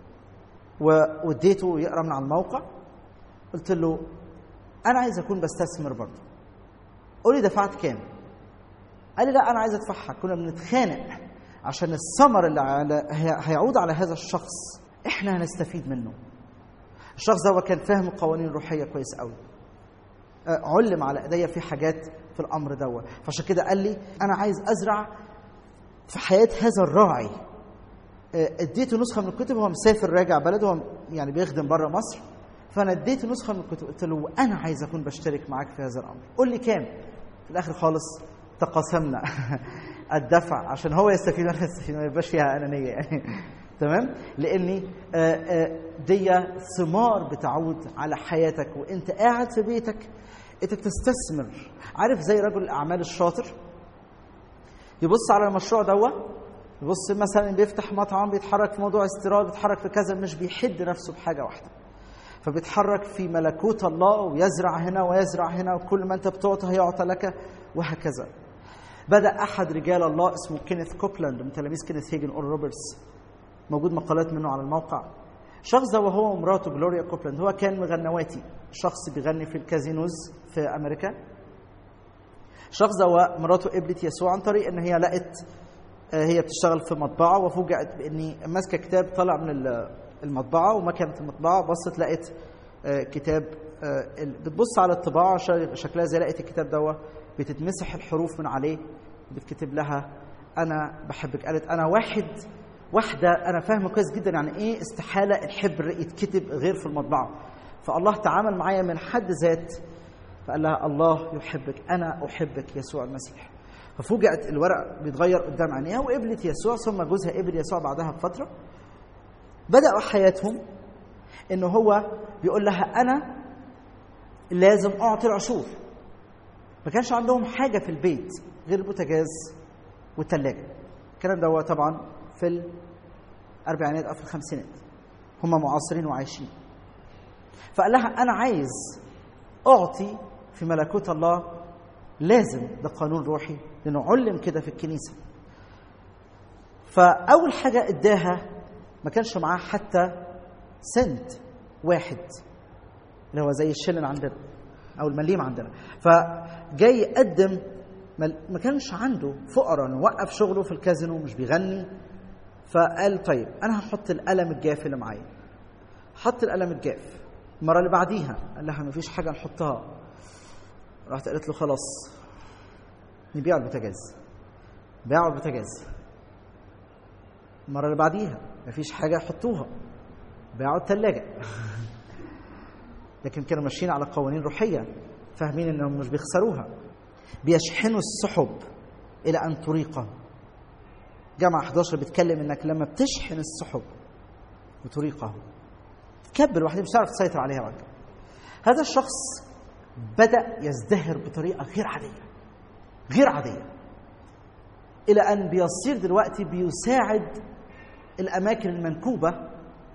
و- واديته يقرأ من على الموقع قلت له أنا عايز أكون بستثمر برضه قول لي دفعت كام قال لي لا أنا عايز أدفعها كنا بنتخانق عشان الثمر اللي على هي- هيعود على هذا الشخص احنا هنستفيد منه الشخص ده هو كان فاهم القوانين الروحيه كويس قوي آه، علم على ايديا في حاجات في الامر دوت فعشان كده قال لي انا عايز ازرع في حياه هذا الراعي آه، اديته نسخه من الكتب هو مسافر راجع بلده هو يعني بيخدم بره مصر فانا اديته نسخه من الكتب قلت له انا عايز اكون بشترك معاك في هذا الامر قول لي كام في الاخر خالص تقاسمنا الدفع عشان هو يستفيد وانا استفيد ما يبقاش فيها انانيه يعني تمام لاني آه، آه، دي ثمار بتعود على حياتك وانت قاعد في بيتك انت بتستثمر عارف زي رجل الاعمال الشاطر يبص على المشروع دوا يبص مثلا بيفتح مطعم بيتحرك في موضوع استيراد بيتحرك في كذا مش بيحد نفسه بحاجه واحده فبيتحرك في ملكوت الله ويزرع هنا ويزرع هنا وكل ما انت بتعطى هيعطى لك وهكذا بدا احد رجال الله اسمه كينيث كوبلاند من تلاميذ كينيث هيجن اول روبرتس موجود مقالات منه على الموقع شخص ده وهو ومراته جلوريا كوبلاند هو كان مغنواتي شخص بيغني في الكازينوز في امريكا شخص ده ومراته قبلت يسوع عن طريق ان هي لقت آه، هي بتشتغل في مطبعه وفوجئت باني ماسكه كتاب طالع من ال- المطبعه وما كانت المطبعه بصت لقت آه، كتاب آه، ال- بتبص على الطباعه شا- شكلها زي لقت الكتاب ده بتتمسح الحروف من عليه بتكتب لها انا بحبك قالت انا واحد واحده انا فاهمه كويس جدا يعني ايه استحاله الحبر يتكتب غير في المطبعه فالله تعامل معايا من حد ذات فقال لها الله يحبك انا احبك يسوع المسيح ففوجئت الورق بيتغير قدام عينيها وقبلت يسوع ثم جوزها قبل يسوع بعدها بفتره بداوا حياتهم ان هو بيقول لها انا لازم اعطي العشور ما كانش عندهم حاجه في البيت غير البوتاجاز والثلاجه الكلام ده هو طبعا في الاربعينات او في الخمسينات هم معاصرين وعايشين فقال لها انا عايز اعطي في ملكوت الله لازم ده قانون روحي لانه علم كده في الكنيسه فاول حاجه اداها ما كانش معاه حتى سنت واحد اللي هو زي الشلن عندنا او المليم عندنا فجاي يقدم ما كانش عنده فقراء وقف شغله في الكازينو مش بيغني فقال طيب انا هحط القلم الجاف اللي معايا حط القلم الجاف المره اللي بعديها قال لها مفيش حاجه نحطها راحت قالت له خلاص نبيع البوتاجاز باعوا البوتاجاز المره اللي بعديها مفيش حاجه يحطوها باعوا الثلاجه لكن كانوا ماشيين على قوانين روحيه فاهمين انهم مش بيخسروها بيشحنوا السحب الى ان تريقه جامعة 11 بيتكلم انك لما بتشحن السحب وتريقه تكبر واحدة مش هتعرف تسيطر عليها بعد هذا الشخص بدأ يزدهر بطريقة غير عادية غير عادية إلى أن بيصير دلوقتي بيساعد الأماكن المنكوبة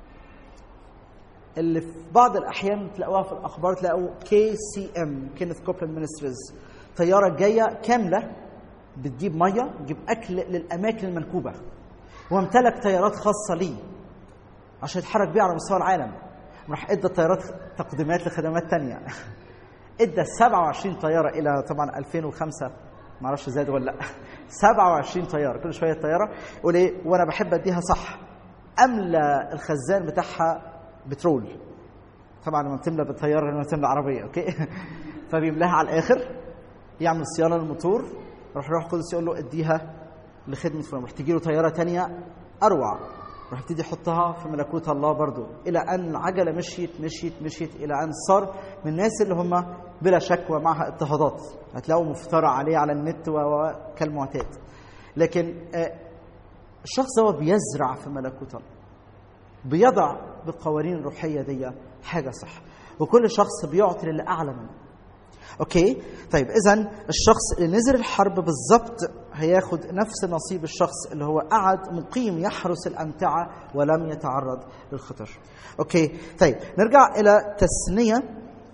اللي في بعض الأحيان تلاقوها في الأخبار تلاقوا كي سي ام كينيث كوبلاند مينستريز طيارة جاية كاملة بتجيب ميه بتجيب اكل للاماكن المنكوبه وامتلك طيارات خاصه ليه عشان يتحرك بيها على مستوى العالم راح ادى طيارات تقديمات لخدمات تانية ادى 27 طياره الى طبعا 2005 ما اعرفش زاد ولا لا 27 طياره كل شويه طياره يقول ايه وانا بحب اديها صح املى الخزان بتاعها بترول طبعا لما بتملى بالطياره لما بتملى عربيه اوكي فبيملاها على الاخر يعمل صيانه للموتور راح روح القدس يقول له اديها لخدمه فلان راح تجي له طياره تانية اروع راح يبتدي يحطها في ملكوت الله برضو الى ان العجله مشيت مشيت مشيت الى ان صار من الناس اللي هم بلا شك ومعها اضطهادات هتلاقوا مفترى عليه على النت وكالمعتاد لكن الشخص هو بيزرع في ملكوت الله بيضع بالقوانين الروحيه دي حاجه صح وكل شخص بيعطي للي اعلى منه اوكي طيب اذا الشخص اللي نزل الحرب بالظبط هياخد نفس نصيب الشخص اللي هو قعد مقيم يحرس الامتعه ولم يتعرض للخطر اوكي طيب نرجع الى تثنيه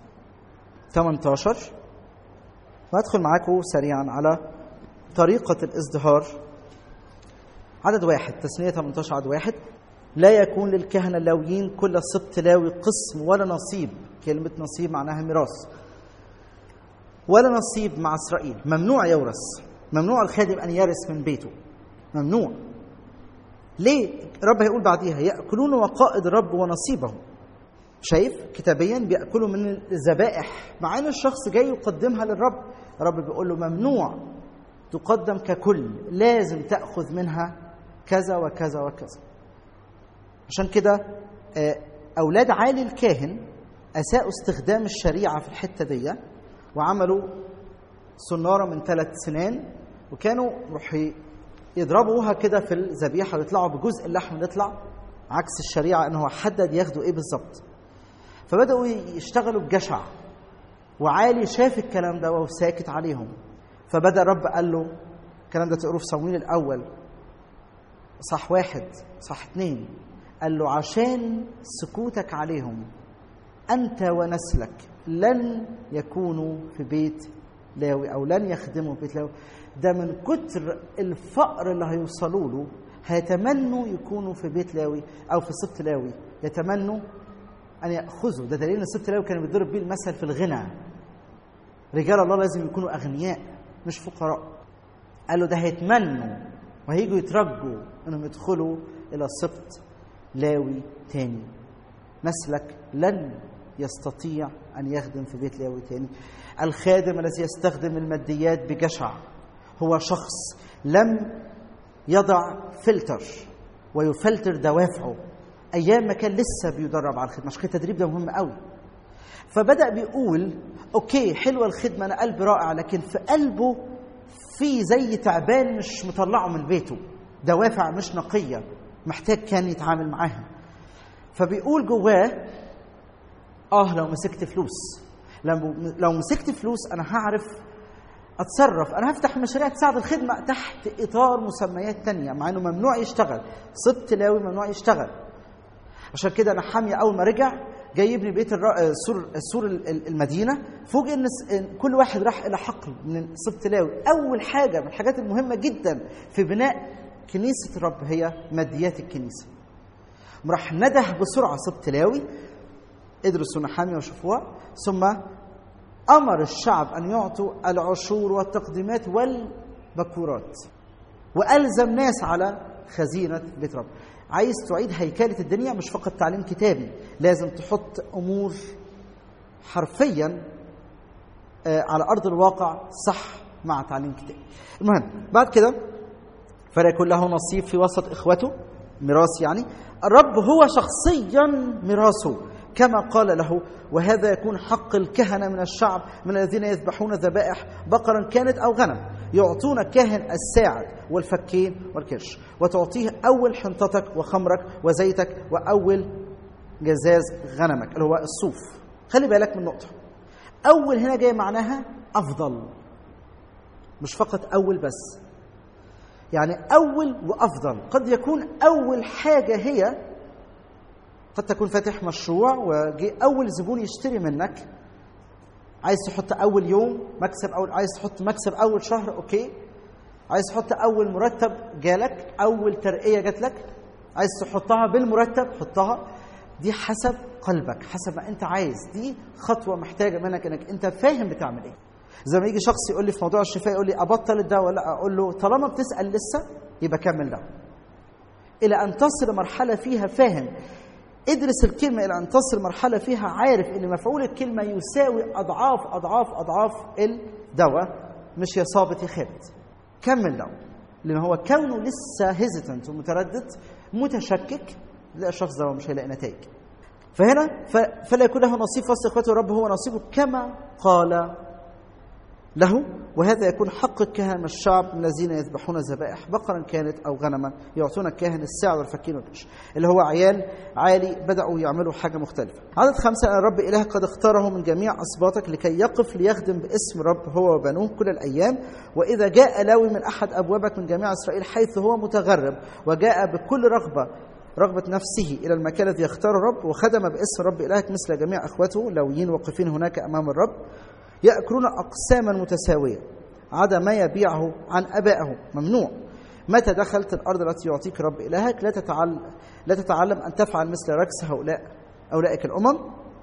18 وادخل معاكم سريعا على طريقه الازدهار عدد واحد تثنيه 18 عدد واحد لا يكون للكهنه اللاويين كل سبط لاوي قسم ولا نصيب كلمه نصيب معناها ميراث ولا نصيب مع اسرائيل ممنوع يورث ممنوع الخادم ان يرث من بيته ممنوع ليه رب هيقول بعديها ياكلون وقائد الرب ونصيبه شايف كتابيا بياكلوا من الذبائح مع ان الشخص جاي يقدمها للرب الرب بيقول له ممنوع تقدم ككل لازم تاخذ منها كذا وكذا وكذا عشان كده اولاد عالي الكاهن اساءوا استخدام الشريعه في الحته دي وعملوا صناره من ثلاث سنان وكانوا روح يضربوها كده في الذبيحه ويطلعوا بجزء اللحم اللي يطلع عكس الشريعه انه هو حدد ياخدوا ايه بالظبط فبداوا يشتغلوا بجشع وعالي شاف الكلام ده وهو ساكت عليهم فبدا الرب قال له الكلام ده تقروه في صمويل الاول صح واحد صح اثنين قال له عشان سكوتك عليهم انت ونسلك لن يكونوا في بيت لاوي او لن يخدموا في بيت لاوي ده من كتر الفقر اللي هيوصلوا له هيتمنوا يكونوا في بيت لاوي او في سبط لاوي يتمنوا ان ياخذوا ده دليل ان سبط لاوي كان بيضرب بيه المثل في الغنى رجال الله لازم يكونوا اغنياء مش فقراء قال له ده هيتمنوا وهيجوا يترجوا انهم يدخلوا الى سبط لاوي تاني نسلك لن يستطيع ان يخدم في بيت لاوي تاني الخادم الذي يستخدم الماديات بجشع هو شخص لم يضع فلتر ويفلتر دوافعه ايام ما كان لسه بيدرب على الخدمه عشان التدريب ده مهم قوي فبدا بيقول اوكي حلوه الخدمه انا قلبي رائع لكن في قلبه في زي تعبان مش مطلعه من بيته دوافع مش نقيه محتاج كان يتعامل معاها فبيقول جواه اه لو مسكت فلوس لو لو مسكت فلوس انا هعرف اتصرف انا هفتح مشاريع تساعد الخدمه تحت اطار مسميات تانية مع انه ممنوع يشتغل سبت لاوي ممنوع يشتغل عشان كده انا حامية اول ما رجع جاي يبني بيت الر... سور سور المدينه فوجئ ان إن كل واحد راح الى حقل من سبت لاوي اول حاجه من الحاجات المهمه جدا في بناء كنيسه الرب هي ماديات الكنيسه راح نده بسرعه سبت لاوي ادرسوا نحامية وشوفوها ثم امر الشعب ان يعطوا العشور والتقديمات والبكورات والزم ناس على خزينه بيت رب عايز تعيد هيكله الدنيا مش فقط تعليم كتابي لازم تحط امور حرفيا آه، على ارض الواقع صح مع تعليم كتابي المهم بعد كده فلا يكون له نصيب في وسط اخوته ميراث يعني الرب هو شخصيا ميراثه كما قال له وهذا يكون حق الكهنة من الشعب من الذين يذبحون ذبائح بقرا كانت أو غنم يعطون كاهن الساعد والفكين والكرش وتعطيه أول حنطتك وخمرك وزيتك وأول جزاز غنمك اللي هو الصوف خلي بالك من نقطة أول هنا جاي معناها أفضل مش فقط أول بس يعني أول وأفضل قد يكون أول حاجة هي قد تكون فاتح مشروع وجي اول زبون يشتري منك عايز تحط اول يوم مكسب اول عايز تحط مكسب اول شهر اوكي عايز تحط اول مرتب جالك اول ترقيه جات لك عايز تحطها بالمرتب حطها دي حسب قلبك حسب ما انت عايز دي خطوه محتاجه منك انك انت فاهم بتعمل ايه زي ما يجي شخص يقول لي في موضوع الشفاء يقول لي ابطل الدواء ولا اقول له طالما بتسال لسه يبقى كمل ده الى ان تصل مرحله فيها فاهم ادرس الكلمة إلى أن تصل مرحلة فيها عارف إن مفعول الكلمة يساوي أضعاف أضعاف أضعاف الدواء مش يا صابت يا خابت كمل دواء لأن هو كونه لسه هيزيتنت ومتردد متشكك لا الشخص ده مش هيلاقي نتائج فهنا فلا يكون له نصيب وسط اخوته الرب هو نصيبه كما قال له وهذا يكون حق الكهنة من الشعب الذين يذبحون ذبائح بقرا كانت أو غنما يعطون الكاهن الساعة والفكين والكش اللي هو عيال عالي بدأوا يعملوا حاجة مختلفة عدد خمسة أن الرب إله قد اختاره من جميع أسباطك لكي يقف ليخدم باسم رب هو وبنوه كل الأيام وإذا جاء لاوي من أحد أبوابك من جميع إسرائيل حيث هو متغرب وجاء بكل رغبة رغبة نفسه إلى المكان الذي يختاره الرب وخدم باسم رب إلهك مثل جميع أخوته لويين واقفين هناك أمام الرب يأكلون أقساما متساوية عدا ما يبيعه عن أبائه ممنوع متى دخلت الأرض التي يعطيك رب إلهك لا تتعلم, لا تتعلم أن تفعل مثل ركس هؤلاء أولئك الأمم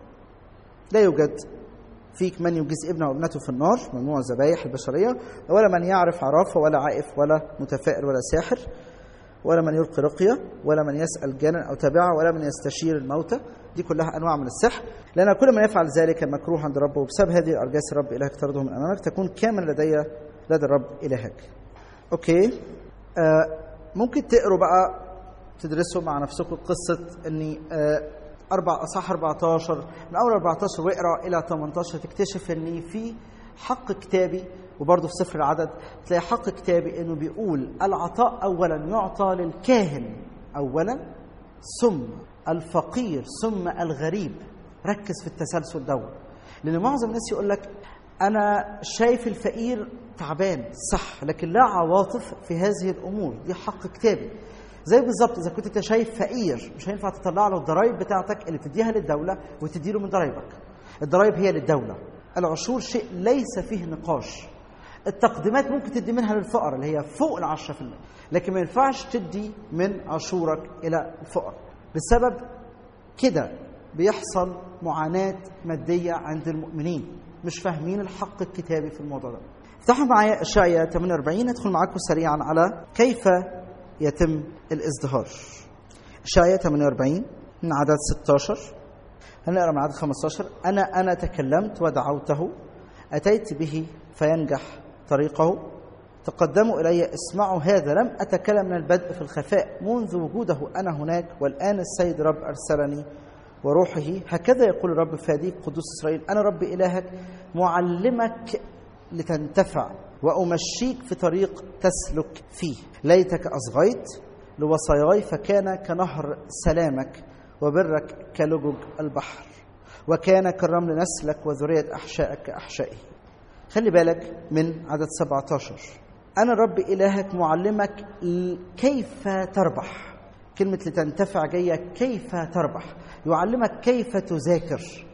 لا يوجد فيك من يجيز ابنه وابنته في النار ممنوع الذبايح البشرية ولا من يعرف عرافة ولا عائف ولا متفائل ولا ساحر ولا من يلقي رقية ولا من يسأل جانا أو تابعة ولا من يستشير الموتى دي كلها أنواع من السحر لأن كل من يفعل ذلك مكروه عند ربه وبسبب هذه الأرجاس الرب إلهك ترده من أمامك تكون كامل لدي لدى الرب إلهك أوكي آه ممكن تقروا بقى تدرسوا مع نفسكم قصة أني آه أربع أصح 14 من أول 14 واقرا إلى 18 تكتشف أن في حق كتابي وبرضه في سفر العدد تلاقي حق كتابي انه بيقول العطاء اولا يعطى للكاهن اولا ثم الفقير ثم الغريب ركز في التسلسل دوت لان معظم الناس يقول لك انا شايف الفقير تعبان صح لكن لا عواطف في هذه الامور دي حق كتابي زي بالظبط اذا كنت انت شايف فقير مش هينفع تطلع له الضرايب بتاعتك اللي بتديها للدوله وتدي له من ضرايبك الضرايب هي للدوله العشور شيء ليس فيه نقاش التقديمات ممكن تدي منها للفقراء اللي هي فوق ال 10% لكن ما ينفعش تدي من عشورك الى الفقراء بسبب كده بيحصل معاناة مادية عند المؤمنين مش فاهمين الحق الكتابي في الموضوع ده افتحوا معايا اشعياء 48 ندخل معاكم سريعا على كيف يتم الازدهار اشعياء 48 من عدد 16 هنقرا من عدد 15 انا انا تكلمت ودعوته اتيت به فينجح طريقه تقدموا الي اسمعوا هذا لم اتكلم من البدء في الخفاء منذ وجوده انا هناك والان السيد رب ارسلني وروحه هكذا يقول الرب فاديك قدوس اسرائيل انا رب الهك معلمك لتنتفع وأمشيك في طريق تسلك فيه ليتك أصغيت لوصاياي فكان كنهر سلامك وبرك كلجج البحر وكان كالرمل نسلك وذرية أحشائك كأحشائه خلي بالك من عدد 17 أنا الرب إلهك معلمك كيف تربح كلمة لتنتفع جاية كيف تربح يعلمك كيف تذاكر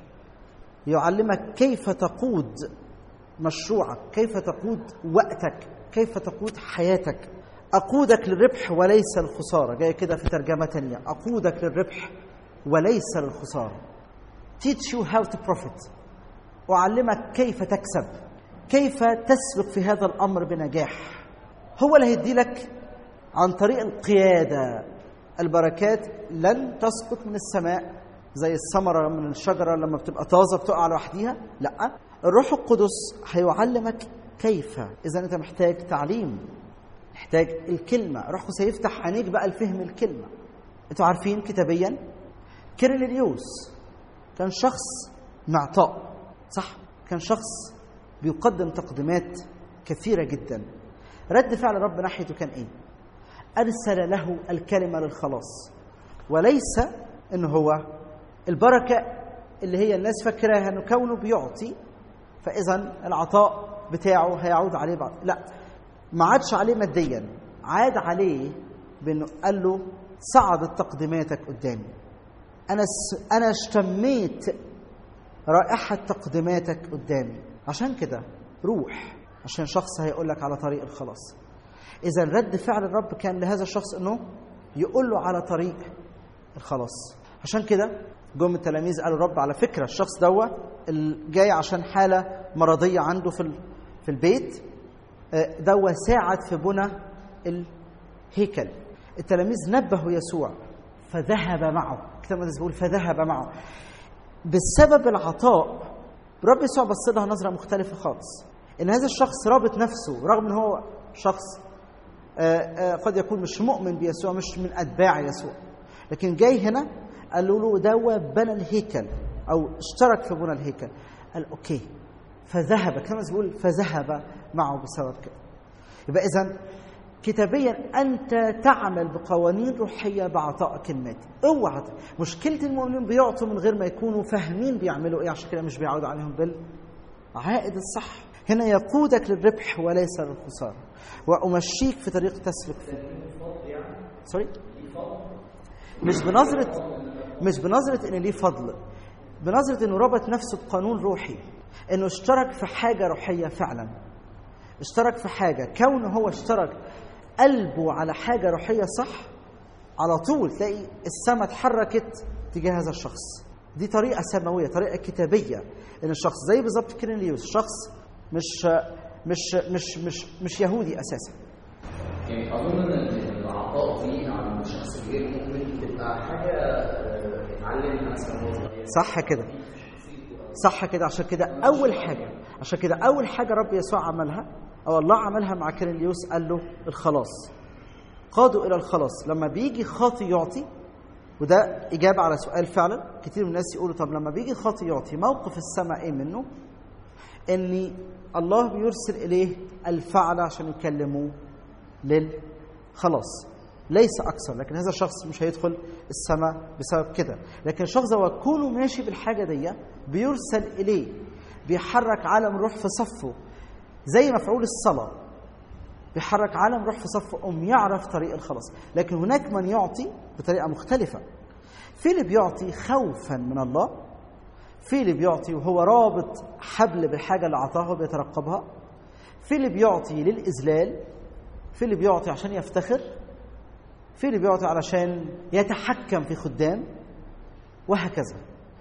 يعلمك كيف تقود مشروعك كيف تقود وقتك كيف تقود حياتك أقودك للربح وليس الخسارة جاية كده في ترجمة تانية أقودك للربح وليس للخسارة teach you how to profit أعلمك كيف تكسب كيف تسلك في هذا الأمر بنجاح هو اللي هيدي لك عن طريق القيادة البركات لن تسقط من السماء زي الثمرة من الشجرة لما بتبقى طازة بتقع لوحديها لا الروح القدس هيعلمك كيف إذا أنت محتاج تعليم محتاج الكلمة الروح القدس هيفتح عينيك بقى لفهم الكلمة أنتوا عارفين كتابيا كيرليوس كان شخص معطاء صح كان شخص بيقدم تقديمات كثيرة جدا رد فعل الرب ناحيته كان ايه أرسل له الكلمة للخلاص وليس إن هو البركة اللي هي الناس فاكراها إنه كونه بيعطي فإذا العطاء بتاعه هيعود عليه بعض لا ما عادش عليه ماديا عاد عليه بأنه قال له صعدت تقديماتك قدامي أنا أنا اشتميت رائحة تقديماتك قدامي عشان كده روح عشان شخص هيقول لك على طريق الخلاص إذا رد فعل الرب كان لهذا الشخص إنه يقول له على طريق الخلاص عشان كده جم التلاميذ قالوا الرب على فكرة الشخص دوا جاي عشان حالة مرضية عنده في في البيت دوا ساعد في بنى الهيكل التلاميذ نبهوا يسوع فذهب معه الكتاب المقدس بيقول فذهب معه بسبب العطاء رب يسوع بص لها نظره مختلفه خالص ان هذا الشخص رابط نفسه رغم ان هو شخص آآ آآ قد يكون مش مؤمن بيسوع مش من اتباع يسوع لكن جاي هنا قالوا له دوا بنى الهيكل او اشترك في بنى الهيكل قال اوكي فذهب كما بيقول فذهب معه بسبب كده يبقى اذا كتابيا انت تعمل بقوانين روحيه بعطاء كلمات اوعى مشكله المؤمنين بيعطوا من غير ما يكونوا فاهمين بيعملوا ايه عشان كده مش بيعود عليهم بالعائد الصح هنا يقودك للربح وليس للخساره وامشيك في طريق تسلك فيه سوري مش بنظره مش بنظره ان ليه فضل بنظره انه ربط نفسه بقانون روحي انه اشترك في حاجه روحيه فعلا اشترك في حاجه كونه هو اشترك قلبه على حاجه روحيه صح على طول تلاقي السماء اتحركت تجاه هذا الشخص دي طريقه سماويه طريقه كتابيه ان الشخص زي بالظبط كيرنليوس شخص مش مش مش مش مش يهودي اساسا يعني اظن ان العطاء دي عند شخص غير مؤمن بتبقى حاجه آه، اتعلمها مثلا وهو صغير صح كده صح كده عشان كده اول حاجه عشان كده اول حاجه رب يسوع عملها او الله عملها مع كيرليوس قال له الخلاص قادوا الى الخلاص لما بيجي خاطي يعطي وده اجابه على سؤال فعلا كتير من الناس يقولوا طب لما بيجي خاطي يعطي موقف السماء ايه منه ان الله بيرسل اليه الفعل عشان يكلموه للخلاص ليس اكثر لكن هذا الشخص مش هيدخل السماء بسبب كده لكن الشخص هو كونه ماشي بالحاجه دي بيرسل اليه بيحرك عالم روح في صفه زي مفعول الصلاه بيحرك عالم روح في صفه أم يعرف طريق الخلاص لكن هناك من يعطي بطريقه مختلفه في اللي بيعطي خوفا من الله في اللي بيعطي وهو رابط حبل بالحاجه اللي اعطاها وبيترقبها في اللي بيعطي للاذلال في اللي بيعطي عشان يفتخر في اللي بيعطي علشان يتحكم في خدام وهكذا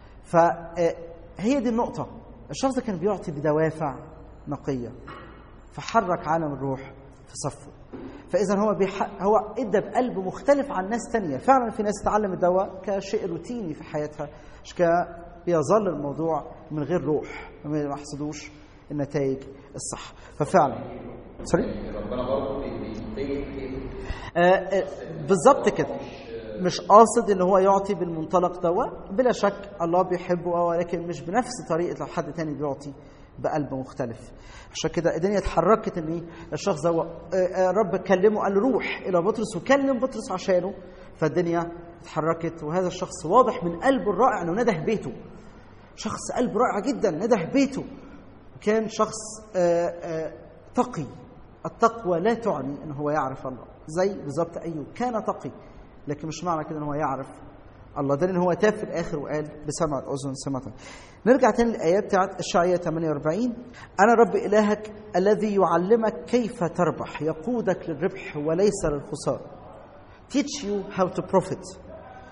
فهي دي النقطة الشخص ده كان بيعطي بدوافع نقية فحرك عالم الروح في صفه فإذا هو بيح... هو ادى بقلب مختلف عن ناس تانية فعلا في ناس تتعلم الدواء كشيء روتيني في حياتها مش ك بيظل الموضوع من غير روح ما يحصدوش النتائج الصح ففعلا سوري ربنا برضه بيتجه ايه آه، آه، بالظبط كده مش قاصد ان هو يعطي بالمنطلق دوا بلا شك الله بيحبه ولكن مش بنفس طريقه لو حد تاني بيعطي بقلب مختلف عشان كده الدنيا اتحركت ان ايه الشخص ده رب كلمه قال له روح الى بطرس وكلم بطرس عشانه فالدنيا اتحركت وهذا الشخص واضح من قلبه الرائع انه نده بيته شخص قلب رائع جدا نده بيته كان شخص آآ آآ تقي التقوى لا تعني ان هو يعرف الله زي بالظبط ايوب كان تقي لكن مش معنى كده ان هو يعرف الله ده ان هو تاب في الاخر وقال بسمع الاذن سمعت نرجع تاني للايات بتاعت الشعيه 48 انا رب الهك الذي يعلمك كيف تربح يقودك للربح وليس للخساره teach you how to profit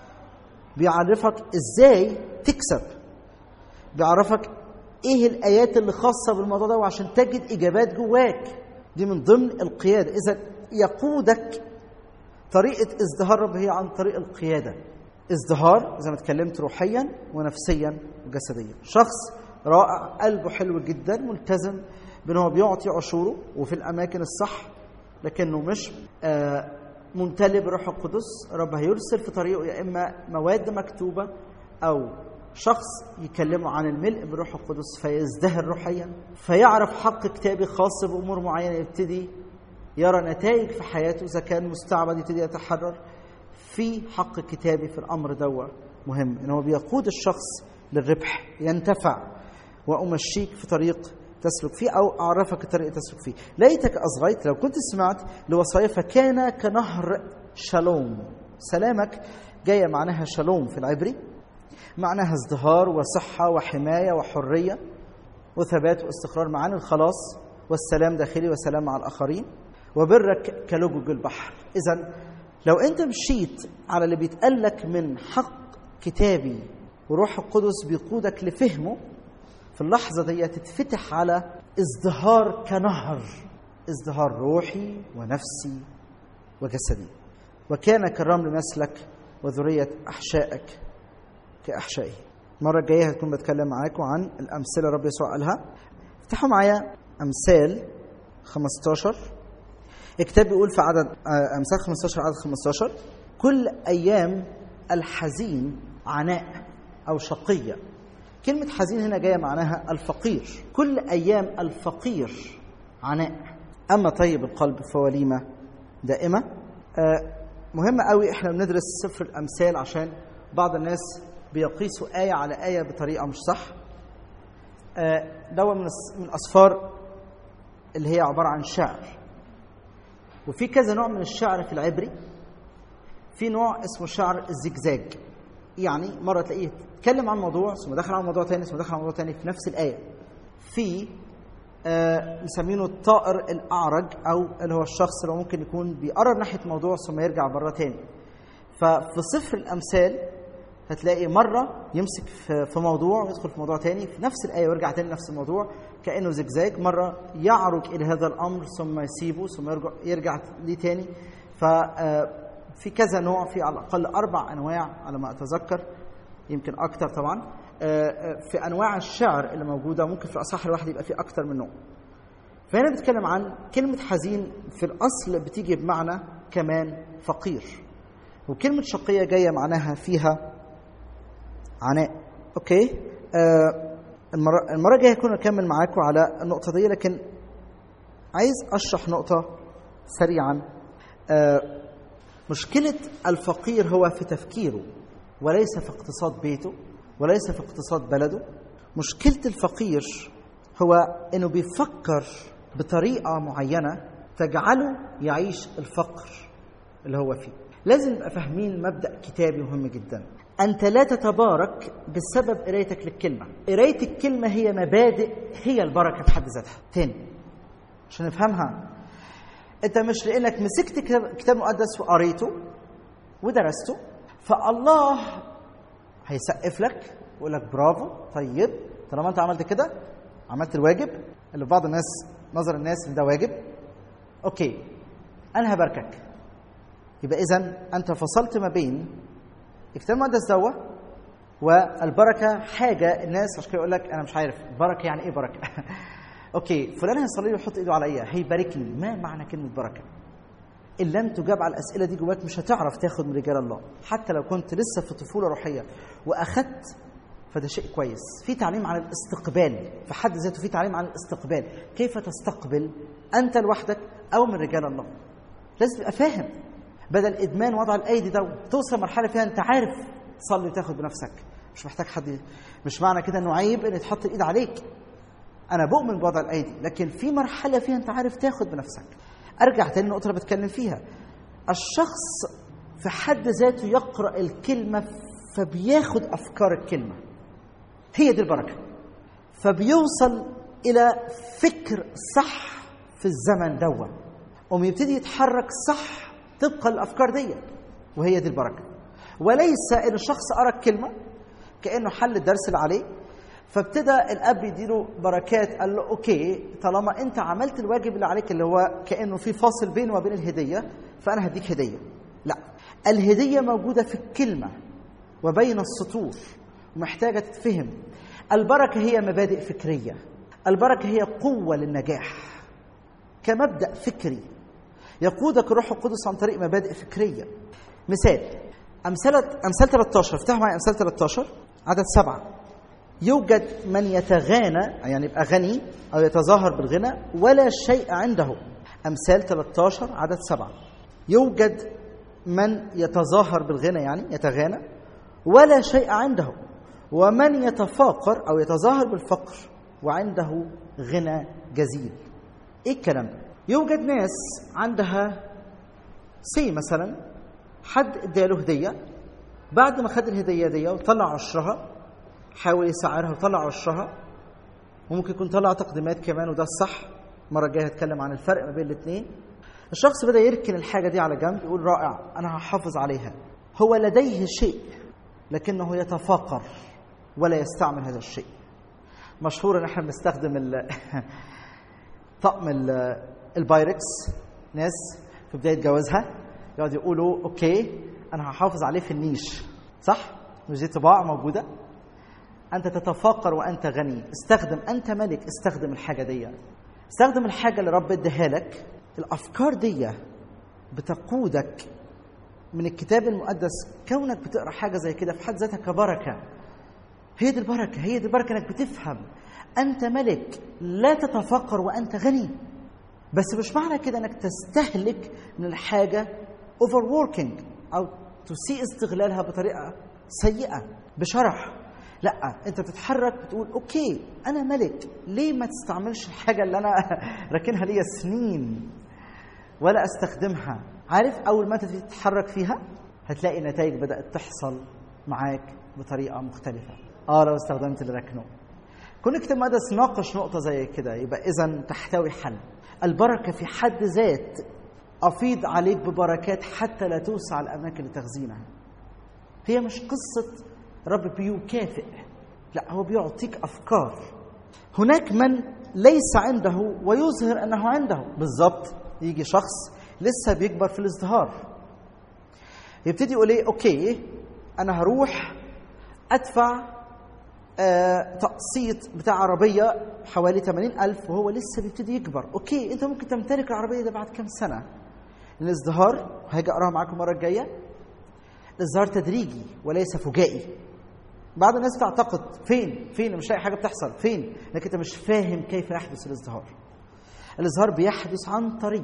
بيعرفك ازاي تكسب بيعرفك ايه الايات اللي خاصه بالموضوع ده وعشان تجد اجابات جواك دي من ضمن القياده اذا يقودك طريقه ازدهار رب هي عن طريق القياده ازدهار زي ما اتكلمت روحيا ونفسيا وجسديا شخص رائع قلبه حلو جدا ملتزم بان هو بيعطي عشوره وفي الاماكن الصح لكنه مش آه ممتلئ بالروح القدس رب هيرسل في طريقه يا اما مواد مكتوبه او شخص يكلمه عن الملء بالروح القدس فيزدهر روحيا فيعرف حق كتابي خاص بامور معينه يبتدي يرى نتائج في حياته اذا كان مستعبد يبتدي يتحرر في حق كتابي في الامر دوا مهم ان هو بيقود الشخص للربح ينتفع وامشيك في طريق تسلك فيه او اعرفك الطريق تسلك فيه ليتك اصغيت لو كنت سمعت لوصايا فكان كنهر شالوم سلامك جايه معناها شالوم في العبري معناها ازدهار وصحه وحمايه وحريه وثبات واستقرار معاني الخلاص والسلام داخلي وسلام مع الاخرين وبرك كلجج البحر اذا لو انت مشيت على اللي بيتقال لك من حق كتابي وروح القدس بيقودك لفهمه في اللحظة دي تتفتح على ازدهار كنهر ازدهار روحي ونفسي وجسدي وكان كالرمل مسلك وذرية أحشائك كأحشائه المرة الجاية هتكون بتكلم معاكم عن الأمثلة رب يسوع قالها افتحوا معايا أمثال 15 الكتاب بيقول في عدد أمثال 15 عدد 15 كل أيام الحزين عناء أو شقية كلمة حزين هنا جاية معناها الفقير كل أيام الفقير عناء أما طيب القلب فوليمة دائمة آه مهم قوي احنا بندرس سفر الأمثال عشان بعض الناس بيقيسوا آية على آية بطريقة مش صح آه ده من من الأسفار اللي هي عبارة عن شعر وفي كذا نوع من الشعر في العبري في نوع اسمه شعر الزجزاج يعني مره تلاقيه اتكلم عن موضوع ثم دخل على موضوع تاني ثم دخل على موضوع تاني في نفس الايه في آه مسمينه الطائر الاعرج او اللي هو الشخص اللي ممكن يكون بيقرب ناحيه موضوع ثم يرجع بره تاني ففي سفر الامثال هتلاقي مره يمسك في موضوع ويدخل في موضوع تاني في نفس الايه ويرجع تاني نفس الموضوع كانه زجزاج مره يعرج الى هذا الامر ثم يسيبه ثم يرجع يرجع ليه تاني ف في كذا نوع في على الاقل اربع انواع على ما اتذكر يمكن اكتر طبعا في انواع الشعر اللي موجوده ممكن في الاصح الواحد يبقى فيه اكتر من نوع فهنا بنتكلم عن كلمه حزين في الاصل بتيجي بمعنى كمان فقير وكلمه شقيه جايه معناها فيها عناء اوكي آه المره المره الجايه هكون اكمل معاكم على النقطه دي لكن عايز اشرح نقطه سريعا آه مشكلة الفقير هو في تفكيره وليس في اقتصاد بيته وليس في اقتصاد بلده مشكلة الفقير هو انه بيفكر بطريقة معينة تجعله يعيش الفقر اللي هو فيه لازم نبقى فاهمين مبدأ كتابي مهم جدا أنت لا تتبارك بسبب قرايتك للكلمة قراية الكلمة هي مبادئ هي البركة في حد ذاتها تاني عشان نفهمها انت مش لانك مسكت كتاب, كتاب مقدس وقريته ودرسته فالله هيسقف لك ويقول لك برافو طيب طالما انت عملت كده عملت الواجب اللي بعض الناس نظر الناس ان ده واجب اوكي انا هباركك يبقى اذا انت فصلت ما بين الكتاب المقدس دوا والبركه حاجه الناس عشان كده يقول لك انا مش عارف بركه يعني ايه بركه اوكي فلان هيصلي لي ويحط ايده عليا هيباركني ما معنى كلمه بركه ان لم تجاب على الاسئله دي جواك مش هتعرف تاخد من رجال الله حتى لو كنت لسه في طفوله روحيه واخدت فده شيء كويس في تعليم عن الاستقبال في حد ذاته في تعليم عن الاستقبال كيف تستقبل انت لوحدك او من رجال الله لازم تبقى فاهم بدل ادمان وضع الايدي ده توصل مرحله فيها انت عارف تصلي وتاخد بنفسك مش محتاج حد مش معنى كده انه عيب ان تحط الايد عليك انا بؤمن بوضع الايدي لكن في مرحله فيها انت عارف تاخد بنفسك ارجع تاني النقطه اللي بتكلم فيها الشخص في حد ذاته يقرا الكلمه فبياخد افكار الكلمه هي دي البركه فبيوصل الى فكر صح في الزمن دوا ويبتدي يتحرك صح طبقا الافكار دي وهي دي البركه وليس ان الشخص قرا الكلمه كانه حل الدرس اللي عليه فابتدى الاب يديله بركات قال له اوكي طالما انت عملت الواجب اللي عليك اللي هو كانه في فاصل بينه وبين الهديه فانا هديك هديه لا الهديه موجوده في الكلمه وبين السطور ومحتاجه تتفهم البركه هي مبادئ فكريه البركه هي قوه للنجاح كمبدا فكري يقودك الروح القدس عن طريق مبادئ فكريه مثال امثله امثال 13 افتحوا معايا امثال 13 عدد سبعه يوجد من يتغانى يعني يبقى غني او يتظاهر بالغنى ولا شيء عنده امثال 13 عدد سبعه يوجد من يتظاهر بالغنى يعني يتغانى ولا شيء عنده ومن يتفاقر او يتظاهر بالفقر وعنده غنى جزيل ايه الكلام ده يوجد ناس عندها سي مثلا حد اداله هديه بعد ما خد الهديه دي وطلع عشرها حاول يسعرها وطلع عشرها وممكن يكون طلع تقديمات كمان وده الصح المره الجايه هتكلم عن الفرق ما بين الاثنين الشخص بدا يركن الحاجه دي على جنب يقول رائع انا هحافظ عليها هو لديه شيء لكنه يتفاقر ولا يستعمل هذا الشيء مشهور ان احنا بنستخدم ال طقم ال- البايركس ناس في بدايه جوازها يقعدوا يقولوا اوكي انا هحافظ عليه في النيش صح مش دي طباع موجوده انت تتفاقر وانت غني استخدم انت ملك استخدم الحاجه دي استخدم الحاجه اللي رب اداها لك الافكار دي بتقودك من الكتاب المقدس كونك بتقرا حاجه زي كده في حد ذاتها كبركه هي دي البركه هي دي البركه انك بتفهم انت ملك لا تتفكر وانت غني بس مش معنى كده انك تستهلك من الحاجه اوفر ووركينج او تسيء استغلالها بطريقه سيئه بشرح لا انت بتتحرك بتقول اوكي انا ملك ليه ما تستعملش الحاجه اللي انا راكنها ليا سنين ولا استخدمها عارف اول ما انت تبتدي تتحرك فيها هتلاقي نتائج بدات تحصل معاك بطريقه مختلفه اه لو استخدمت اللي ركنه كون الكتاب المقدس ناقش نقطه زي كده يبقى اذا تحتوي حل البركه في حد ذات افيض عليك ببركات حتى لا توسع الاماكن لتخزينها هي مش قصه رب بيكافئ لا هو بيعطيك افكار هناك من ليس عنده ويظهر انه عنده بالظبط يجي شخص لسه بيكبر في الازدهار يبتدي يقول ايه اوكي انا هروح ادفع آه تقسيط بتاع عربيه حوالي 80000 وهو لسه بيبتدي يكبر اوكي انت ممكن تمتلك العربيه دي بعد كام سنه الازدهار هاجي اقراها معاكم المره الجايه الازدهار تدريجي وليس فجائي بعض الناس تعتقد فين فين مش لاقي حاجه بتحصل فين انك انت مش فاهم كيف يحدث الازدهار الازدهار بيحدث عن طريق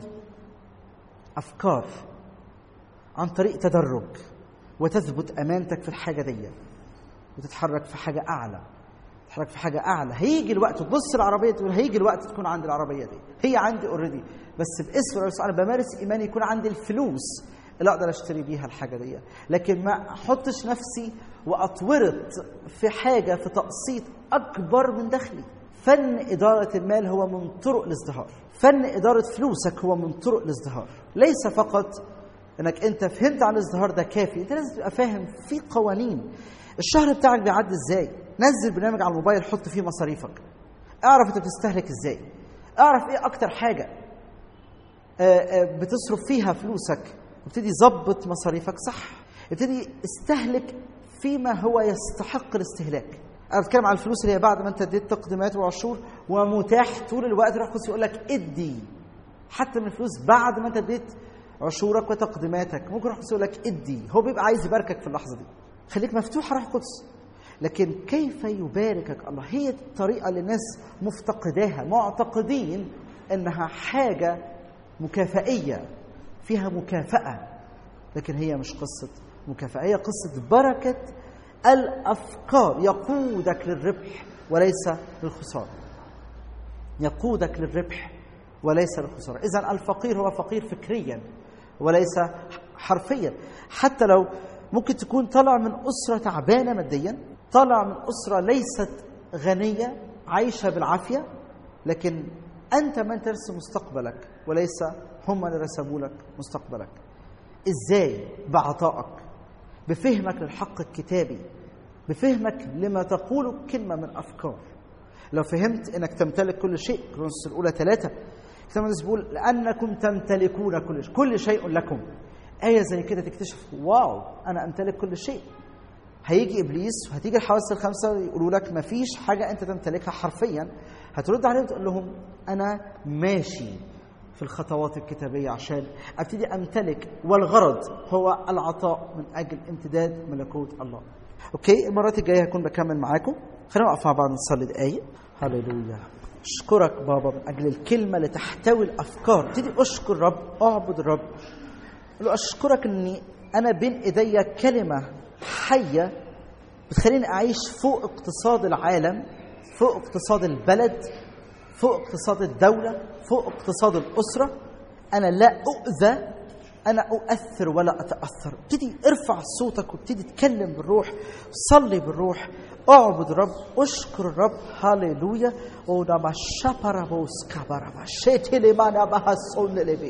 افكار عن طريق تدرج وتثبت امانتك في الحاجه دي وتتحرك في حاجه اعلى تتحرك في حاجه اعلى هيجي الوقت تبص العربيه تقول هيجي الوقت تكون عندي العربيه دي هي عندي اوريدي بس باسم الرسول انا بمارس ايماني يكون عندي الفلوس اللي اقدر اشتري بيها الحاجه دي لكن ما احطش نفسي واتورط في حاجه في تقسيط اكبر من دخلي فن اداره المال هو من طرق الازدهار فن اداره فلوسك هو من طرق الازدهار ليس فقط انك انت فهمت عن الازدهار ده كافي انت لازم تبقى فاهم في قوانين الشهر بتاعك بيعدي ازاي نزل برنامج على الموبايل حط فيه مصاريفك اعرف انت بتستهلك ازاي اعرف ايه اكتر حاجه آه، آه، بتصرف فيها فلوسك وابتدي ظبط مصاريفك صح ابتدي استهلك فيما هو يستحق الاستهلاك انا بتكلم على الفلوس اللي هي بعد ما انت اديت تقديمات وعشور ومتاح طول الوقت روح قدس يقول لك ادي حتى من الفلوس بعد ما انت اديت عشورك وتقديماتك ممكن روح القدس يقول لك ادي هو بيبقى عايز يباركك في اللحظه دي خليك مفتوح على روح القدس لكن كيف يباركك الله هي الطريقه اللي الناس مفتقداها معتقدين انها حاجه مكافئيه فيها مكافاه لكن هي مش قصه مكافاه هي قصه بركه الافكار يقودك للربح وليس للخساره يقودك للربح وليس للخساره اذا الفقير هو فقير فكريا وليس حرفيا حتى لو ممكن تكون طالع من اسره تعبانه ماديا طالع من اسره ليست غنيه عايشه بالعافيه لكن انت من ترسم مستقبلك وليس هم اللي رسموا لك مستقبلك ازاي بعطائك بفهمك للحق الكتابي بفهمك لما تقوله كلمه من افكار لو فهمت انك تمتلك كل شيء كرونس الاولى ثلاثه كتاب المقدس بيقول لانكم تمتلكون كل شيء كل شيء لكم ايه زي كده تكتشف واو انا امتلك كل شيء هيجي ابليس وهتيجي الحواس الخمسه يقولوا لك ما فيش حاجه انت تمتلكها حرفيا هترد عليهم وتقول لهم انا ماشي في الخطوات الكتابيه عشان ابتدي امتلك والغرض هو العطاء من اجل امتداد ملكوت الله اوكي المرات الجايه هكون بكمل معاكم خلينا نقف مع بعض نصلي دقايق هللويا اشكرك بابا من اجل الكلمه اللي تحتوي الافكار ابتدي اشكر الرب اعبد الرب قل له اشكرك اني انا بين ايديا كلمه حيه بتخليني اعيش فوق اقتصاد العالم فوق اقتصاد البلد فوق اقتصاد الدوله فوق اقتصاد الاسره انا لا اؤذى انا اؤثر ولا اتاثر ابتدي ارفع صوتك وابتدي تكلم بالروح صلي بالروح اعبد الرب اشكر الرب هاليلويا ونما شابرابوس كابرابا شيتلي مانا بحسون لبي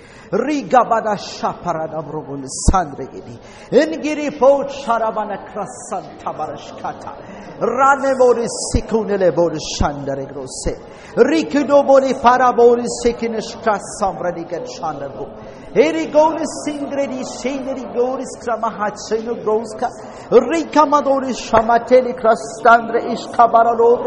ريغا بادا شابرا نبرغو لساندريني انجري فوت شارابانا كراسان تبارشكاتا راني موري سيكون لبوري شاندري غروسي ريكيدو موري فارابوري سيكينش كراسان برنيغن شاندرغو Eri goris singredi sheneri goris kramahat shenu groska rika madori shamateli krastandre ishkabara lobre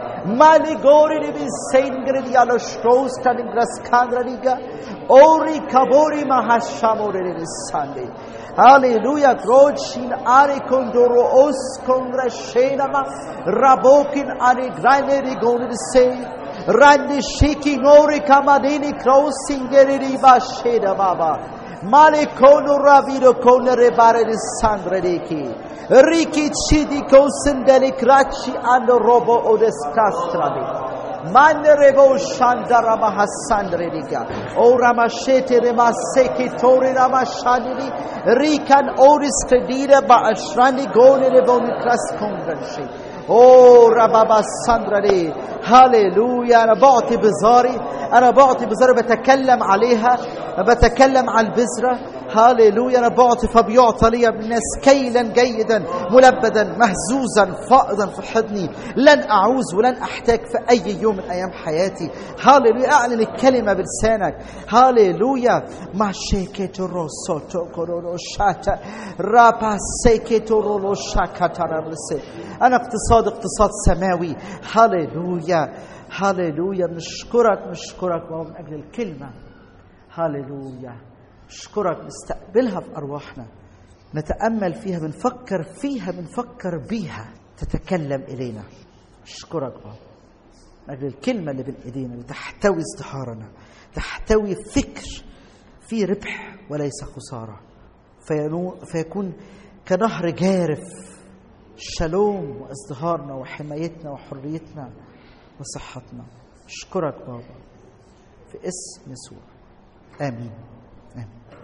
mali gori ribi sengredi alo shtroska ni graskandra liga ori kabori mahashamore ribi sande Hallelujah. Grochin are condoro os congra shenama rabokin are grande rigoni say Randi shiki nori kamadini crossingeri riba sheda baba. Male kono ravido kono rebare di sandre deki. Riki chidi kosendeli krachi ando robo odeskastradi. Mane rebo shandara mahasandre diga. O ramashete remaseki tori ramashanidi. Rikan oris credida ba ashrani goni reboni kras kongranshi. اوه ربابا ساندرالي هاليلويا انا بعطي بزاري انا بعطي بزاري بتكلم عليها بتكلم عن البذره هاليلويا انا بعطي فبيعطى لي من الناس كيلا جيدا ملبدا مهزوزا فائضا في حضني لن اعوز ولن احتاج في اي يوم من ايام حياتي هاليلويا اعلن الكلمه بلسانك هاليلويا ما شيكيتو روسوتو كورورو شاتا رابا سيكيتو رولو شاكاتا انا اقتصاد اقتصاد سماوي هاليلويا هاليلويا نشكرك نشكرك من اجل الكلمه هاليلويا نشكرك نستقبلها في ارواحنا نتامل فيها بنفكر فيها بنفكر بيها تتكلم الينا اشكرك بابا من اجل الكلمه اللي بين ايدينا اللي تحتوي ازدهارنا تحتوي فكر فيه ربح وليس خساره فينو- فيكون كنهر جارف شالوم وازدهارنا وحمايتنا وحريتنا وصحتنا اشكرك بابا في اسم يسوع امين امين